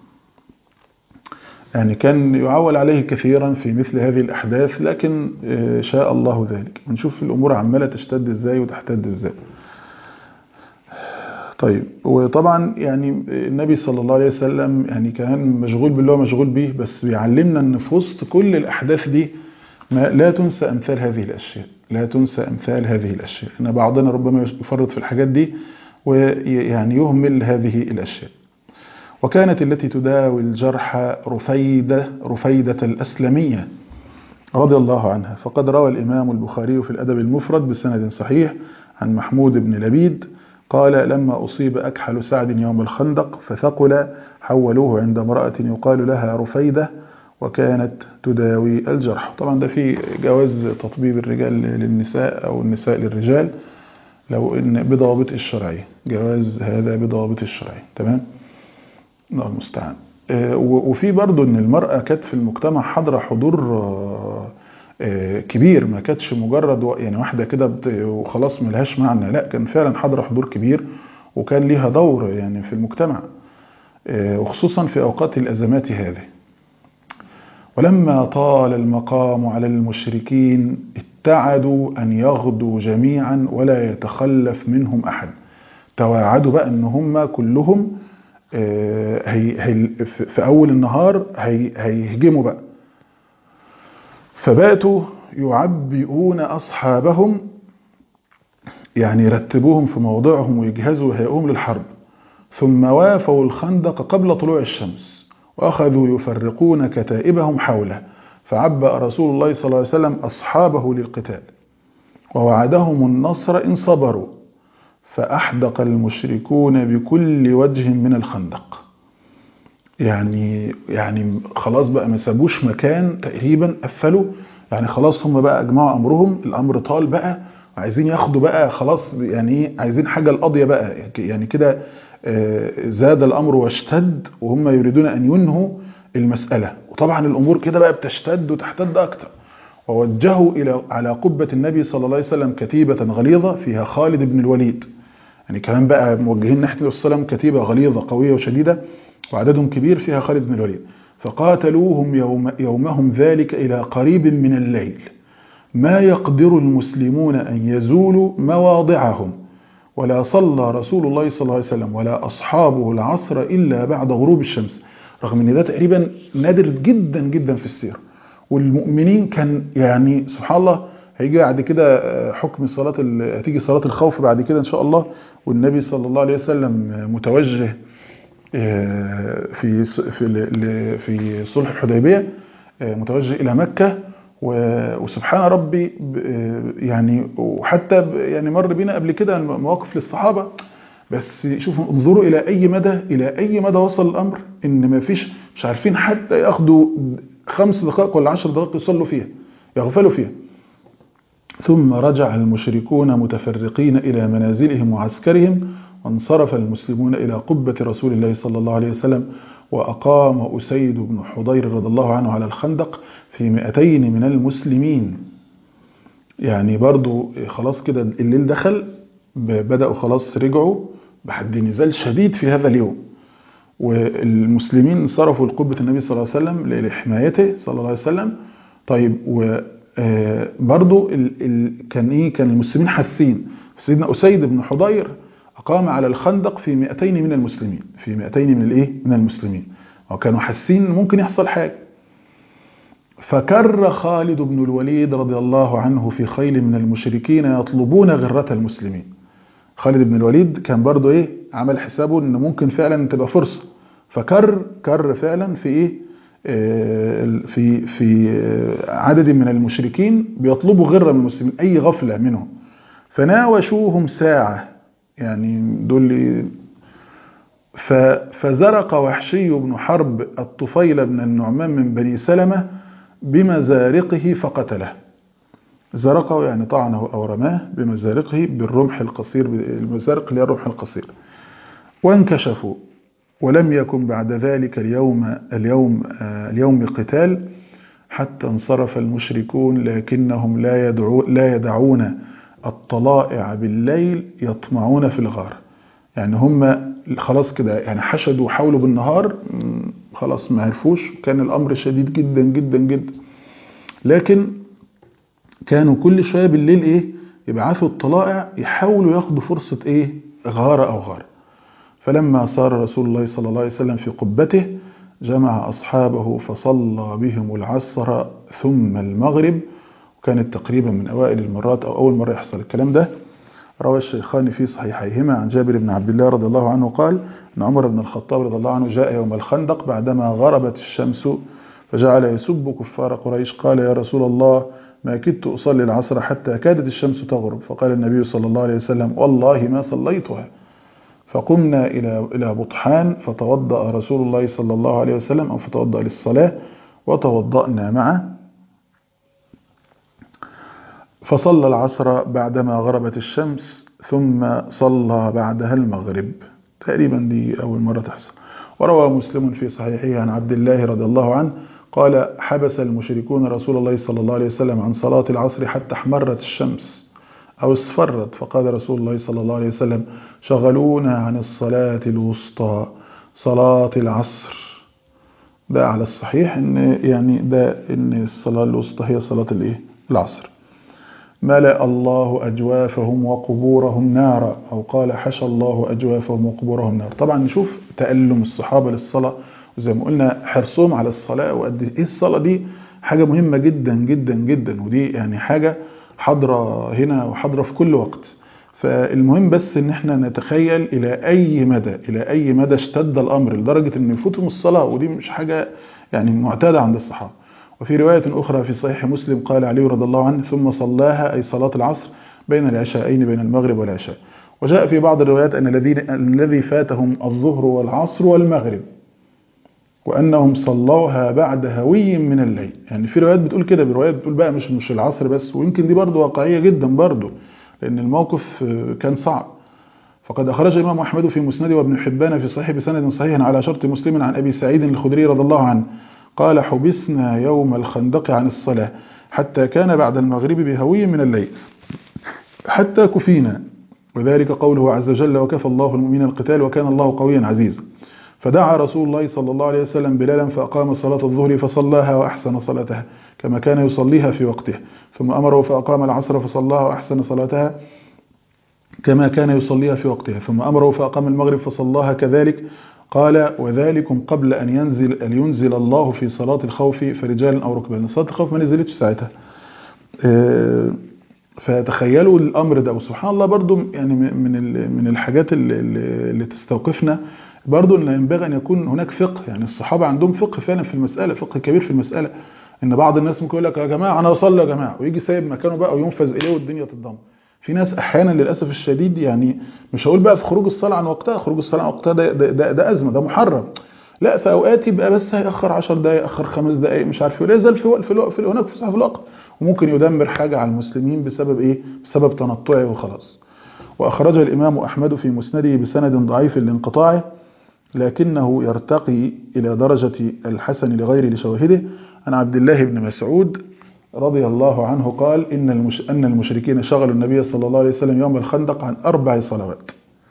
يعني كان يعول عليه كثيرا في مثل هذه الأحداث لكن آه شاء الله ذلك ونشوف الأمور عمالة تشتد إزاي وتحتد إزاي طيب وطبعا يعني النبي صلى الله عليه وسلم يعني كان مشغول باللي هو مشغول به بس بيعلمنا ان في وسط كل الاحداث دي ما لا تنسى أمثال هذه الأشياء لا تنسى أمثال هذه الأشياء إن بعضنا ربما يفرط في الحاجات دي ويعني يهمل هذه الأشياء وكانت التي تداوي الجرحى رفيدة رفيدة الأسلمية رضي الله عنها فقد روى الإمام البخاري في الأدب المفرد بسند صحيح عن محمود بن لبيد قال لما أصيب أكحل سعد يوم الخندق فثقل حولوه عند امرأة يقال لها رفيدة وكانت تداوي الجرح طبعا ده في جواز تطبيب الرجال للنساء أو النساء للرجال لو إن بضوابط الشرعية جواز هذا بضوابط الشرعية تمام الله المستعان وفي برضو ان المرأة كانت في المجتمع حاضرة حضور كبير ما كانتش مجرد يعني واحدة كده وخلاص ملهاش معنى لا كان فعلا حاضرة حضور كبير وكان ليها دور يعني في المجتمع وخصوصا في أوقات الأزمات هذه ولما طال المقام على المشركين اتعدوا أن يغدوا جميعا ولا يتخلف منهم أحد تواعدوا بقى أن هم كلهم هي هي في أول النهار هي هيهجموا بقى فباتوا يعبئون أصحابهم يعني يرتبوهم في موضعهم ويجهزوا هيئهم للحرب ثم وافوا الخندق قبل طلوع الشمس وأخذوا يفرقون كتائبهم حوله فعبأ رسول الله صلى الله عليه وسلم أصحابه للقتال ووعدهم النصر إن صبروا فأحدق المشركون بكل وجه من الخندق يعني يعني خلاص بقى ما سابوش مكان تقريبا قفلوا يعني خلاص هم بقى اجمعوا امرهم الامر طال بقى عايزين ياخدوا بقى خلاص يعني ايه عايزين حاجه القضيه بقى يعني كده زاد الامر واشتد وهم يريدون ان ينهوا المساله وطبعا الامور كده بقى بتشتد وتحتد اكتر ووجهوا الى على قبه النبي صلى الله عليه وسلم كتيبه غليظه فيها خالد بن الوليد يعني كمان بقى موجهين ناحيه الرسول صلى الله عليه وسلم كتيبه غليظه قويه وشديده وعددهم كبير فيها خالد بن الوليد فقاتلوهم يوم يومهم ذلك إلى قريب من الليل ما يقدر المسلمون أن يزولوا مواضعهم ولا صلى رسول الله صلى الله عليه وسلم ولا أصحابه العصر إلا بعد غروب الشمس رغم أن ده تقريبا نادر جدا جدا في السير والمؤمنين كان يعني سبحان الله هيجي بعد كده حكم صلاة هتيجي صلاة الخوف بعد كده إن شاء الله والنبي صلى الله عليه وسلم متوجه في في في صلح الحديبيه متوجه الى مكه وسبحان ربي يعني وحتى يعني مر بينا قبل كده مواقف للصحابه بس شوفوا انظروا الى اي مدى الى اي مدى وصل الامر ان ما فيش مش عارفين حتى ياخدوا خمس دقائق ولا عشر دقائق يصلوا فيها يغفلوا فيها ثم رجع المشركون متفرقين الى منازلهم وعسكرهم وانصرف المسلمون إلى قبة رسول الله صلى الله عليه وسلم وأقام أسيد بن حضير رضي الله عنه على الخندق في مئتين من المسلمين يعني برضو خلاص كده الليل دخل بدأوا خلاص رجعوا بحد نزال شديد في هذا اليوم والمسلمين انصرفوا لقبة النبي صلى الله عليه وسلم لحمايته صلى الله عليه وسلم طيب وبرضو كان ايه كان المسلمين حاسين سيدنا أسيد بن حضير أقام على الخندق في 200 من المسلمين في 200 من الايه من المسلمين وكانوا حاسين ممكن يحصل حاجه فكر خالد بن الوليد رضي الله عنه في خيل من المشركين يطلبون غرة المسلمين خالد بن الوليد كان برضو ايه عمل حسابه ان ممكن فعلا تبقى فرصة فكر كر فعلا في ايه في في عدد من المشركين بيطلبوا غرة من المسلمين اي غفلة منهم فناوشوهم ساعة يعني دول فزرق وحشي بن حرب الطفيل بن النعمان من بني سلمة بمزارقه فقتله زرقه يعني طعنه أو رماه بمزارقه بالرمح القصير المزارق اللي الرمح القصير وانكشفوا ولم يكن بعد ذلك اليوم اليوم اليوم قتال حتى انصرف المشركون لكنهم لا يدعو لا يدعون الطلائع بالليل يطمعون في الغار يعني هم خلاص كده يعني حشدوا وحاولوا بالنهار خلاص ما عرفوش كان الامر شديد جدا جدا جدا لكن كانوا كل شويه بالليل ايه يبعثوا الطلائع يحاولوا ياخدوا فرصه ايه غاره او غاره فلما صار رسول الله صلى الله عليه وسلم في قبته جمع اصحابه فصلى بهم العصر ثم المغرب وكانت تقريبا من أوائل المرات أو أول مرة يحصل الكلام ده روى الشيخان في صحيحيهما عن جابر بن عبد الله رضي الله عنه قال أن عمر بن الخطاب رضي الله عنه جاء يوم الخندق بعدما غربت الشمس فجعل يسب كفار قريش قال يا رسول الله ما كدت أصلي العصر حتى كادت الشمس تغرب فقال النبي صلى الله عليه وسلم والله ما صليتها فقمنا إلى إلى بطحان فتوضأ رسول الله صلى الله عليه وسلم أو فتوضأ للصلاة وتوضأنا معه فصلى العصر بعدما غربت الشمس ثم صلى بعدها المغرب تقريبا دي أول مرة تحصل وروى مسلم في صحيحه عن عبد الله رضي الله عنه قال حبس المشركون رسول الله صلى الله عليه وسلم عن صلاة العصر حتى احمرت الشمس أو اصفرت فقال رسول الله صلى الله عليه وسلم شغلونا عن الصلاة الوسطى صلاة العصر ده على الصحيح ان يعني ده ان الصلاة الوسطى هي صلاة الايه العصر ملأ الله أجوافهم وقبورهم نارا أو قال حشى الله أجوافهم وقبورهم نارا طبعا نشوف تألم الصحابة للصلاة وزي ما قلنا حرصهم على الصلاة وقد ايه الصلاة دي حاجة مهمة جدا جدا جدا ودي يعني حاجة حاضرة هنا وحاضرة في كل وقت فالمهم بس ان احنا نتخيل الى اي مدى الى اي مدى اشتد الامر لدرجة ان يفوتهم الصلاة ودي مش حاجة يعني معتادة عند الصحابة وفي رواية أخرى في صحيح مسلم قال علي رضي الله عنه ثم صلاها أي صلاة العصر بين العشاءين بين المغرب والعشاء وجاء في بعض الروايات أن الذي فاتهم الظهر والعصر والمغرب وأنهم صلوها بعد هوي من الليل يعني في روايات بتقول كده بروايات بتقول بقى مش مش العصر بس ويمكن دي برضو واقعية جدا برضو لأن الموقف كان صعب فقد أخرج الإمام أحمد في مسنده وابن حبان في صحيح بسند صحيح على شرط مسلم عن أبي سعيد الخدري رضي الله عنه قال حبسنا يوم الخندق عن الصلاة حتى كان بعد المغرب بهوي من الليل حتى كفينا وذلك قوله عز وجل وكفى الله المؤمنين القتال وكان الله قويا عزيزا فدعا رسول الله صلى الله عليه وسلم بلالا فأقام صلاة الظهر فصلاها وأحسن صلاتها كما كان يصليها في وقتها ثم أمره فأقام العصر فصلاها وأحسن صلاتها كما كان يصليها في وقتها ثم أمره فأقام المغرب فصلاها كذلك قال وذلكم قبل أن ينزل, أن ينزل الله في صلاة الخوف فرجال أو ركبان صلاة الخوف ما نزلتش ساعتها فتخيلوا الأمر ده وسبحان الله برضو يعني من من الحاجات اللي, اللي تستوقفنا برضو أن ينبغي أن يكون هناك فقه يعني الصحابة عندهم فقه فعلا في المسألة فقه كبير في المسألة إن بعض الناس ممكن يقول لك يا جماعة أنا أصلي يا جماعة ويجي سايب مكانه بقى وينفذ إليه والدنيا تتدمر في ناس احيانا للاسف الشديد يعني مش هقول بقى في خروج الصلاه عن وقتها خروج الصلاه عن وقتها ده, ده, ده, ده ازمه ده محرم لا في اوقات يبقى بس هياخر 10 دقائق ياخر 5 دقائق مش عارف ايه يزال في في, في هناك فسحه في الوقت وممكن يدمر حاجه على المسلمين بسبب ايه بسبب تنطعه وخلاص واخرج الامام احمد في مسنده بسند ضعيف لانقطاعه لكنه يرتقي الى درجه الحسن لغير لشواهده عن عبد الله بن مسعود رضي الله عنه قال إن, المش... أن المشركين شغلوا النبي صلى الله عليه وسلم يوم الخندق عن أربع صلوات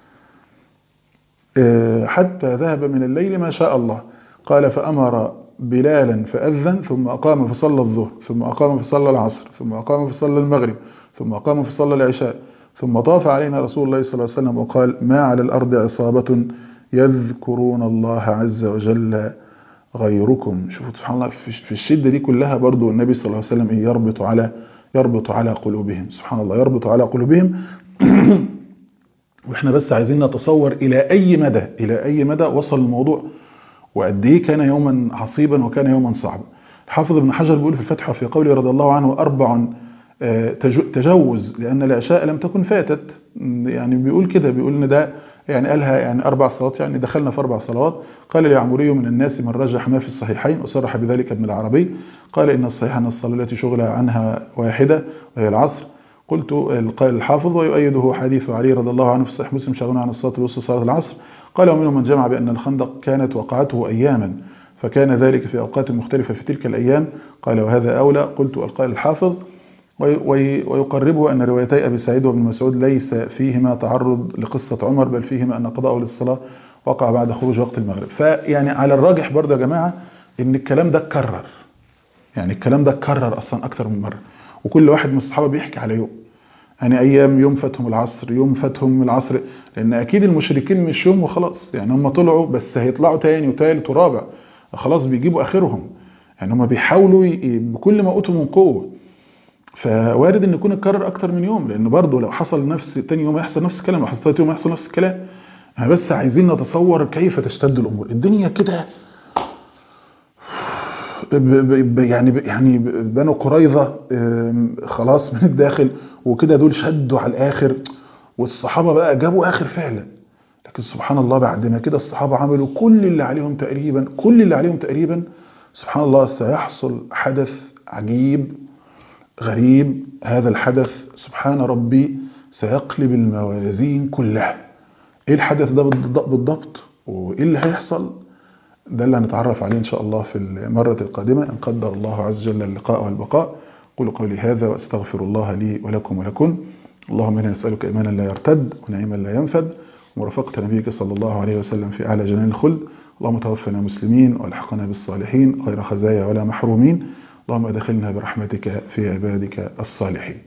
حتى ذهب من الليل ما شاء الله قال فأمر بلالا فأذن ثم أقام فصلى الظهر ثم أقام فصلى العصر ثم أقام فصلى المغرب ثم أقام فصلى العشاء ثم طاف علينا رسول الله صلى الله عليه وسلم وقال ما على الأرض عصابة يذكرون الله عز وجل غيركم شوفوا سبحان الله في الشدة دي كلها برضو النبي صلى الله عليه وسلم إيه يربط على يربط على قلوبهم سبحان الله يربط على قلوبهم واحنا بس عايزين نتصور إلى أي مدى إلى أي مدى وصل الموضوع وقد ايه كان يوما عصيبا وكان يوما صعبا الحافظ ابن حجر بيقول في الفتح في قوله رضي الله عنه أربع تجوز لأن العشاء لم تكن فاتت يعني بيقول كده بيقول ان ده يعني قالها يعني أربع صلوات يعني دخلنا في أربع صلوات قال اليعمري من الناس من رجح ما في الصحيحين وصرح بذلك ابن العربي قال إن الصحيح أن الصلاة التي شغل عنها واحدة وهي العصر قلت قال الحافظ ويؤيده حديث علي رضي الله عنه في صحيح مسلم شغلنا عن الصلاة الوسطى صلاة العصر قال ومنهم من جمع بأن الخندق كانت وقعته أياما فكان ذلك في أوقات مختلفة في تلك الأيام قال وهذا أولى قلت القائل الحافظ ويقربه أن روايتي أبي سعيد وابن مسعود ليس فيهما تعرض لقصة عمر بل فيهما أن قضاءه للصلاة وقع بعد خروج وقت المغرب فيعني على الراجح برضه يا جماعة ان الكلام ده اتكرر يعني الكلام ده اتكرر اصلا اكتر من مرة وكل واحد من الصحابة بيحكي على يوم يعني ايام يوم فاتهم العصر يوم فاتهم العصر لان اكيد المشركين مش يوم وخلاص يعني هم طلعوا بس هيطلعوا تاني وتالت ورابع خلاص بيجيبوا اخرهم يعني هم بيحاولوا بكل ما اوتوا من قوه فوارد ان يكون اتكرر اكتر من يوم لان برضه لو حصل نفس تاني يوم هيحصل نفس الكلام لو حصل تالت يوم هيحصل نفس الكلام احنا بس عايزين نتصور كيف تشتد الامور الدنيا كده ب- ب- يعني ب- يعني ب- بنو قريظه آم، خلاص من الداخل وكده دول شدوا على الاخر والصحابه بقى جابوا اخر فعلا لكن سبحان الله بعد ما كده الصحابه عملوا كل اللي عليهم تقريبا كل اللي عليهم تقريبا سبحان الله سيحصل حدث عجيب غريب هذا الحدث سبحان ربي سيقلب الموازين كلها ايه الحدث ده بالض- بالضبط وايه اللي هيحصل ده اللي هنتعرف عليه إن شاء الله في المرة القادمة إن قدر الله عز وجل اللقاء والبقاء قولوا قولي هذا وأستغفر الله لي ولكم ولكم اللهم إنا نسألك إيمانا لا يرتد ونعيما لا ينفد ومرافقة نبيك صلى الله عليه وسلم في أعلى جنان الخلد اللهم توفنا مسلمين والحقنا بالصالحين غير خزايا ولا محرومين اللهم أدخلنا برحمتك في عبادك الصالحين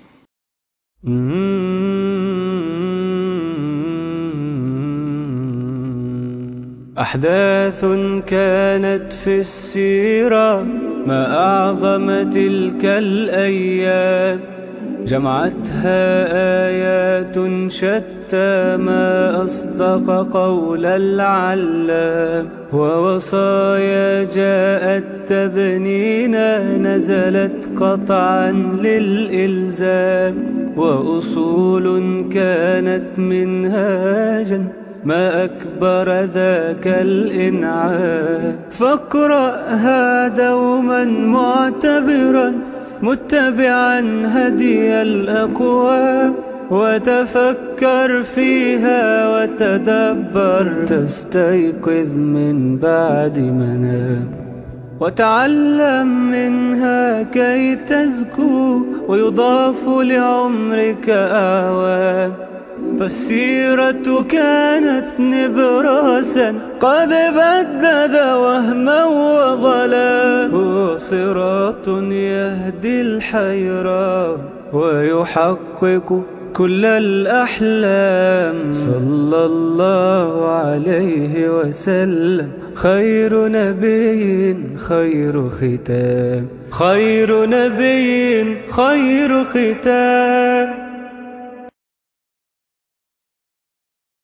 أحداث كانت في السيرة ما أعظم تلك الأيام جمعتها آيات شتى ما أصدق قول العلام ووصايا جاءت تبنينا نزلت قطعا للإلزام وأصول كانت منهاجا ما أكبر ذاك الإنعام فاقرأها دوما معتبرا متبعا هدي الأقوام وتفكر فيها وتدبر تستيقظ من بعد منام وتعلم منها كي تزكو ويضاف لعمرك أعوام فالسيرة كانت نبراسا قد بدد وهما وظلا هو صراط يهدي الحيران ويحقق كل الأحلام صلى الله عليه وسلم خير نبي خير ختام خير نبي خير ختام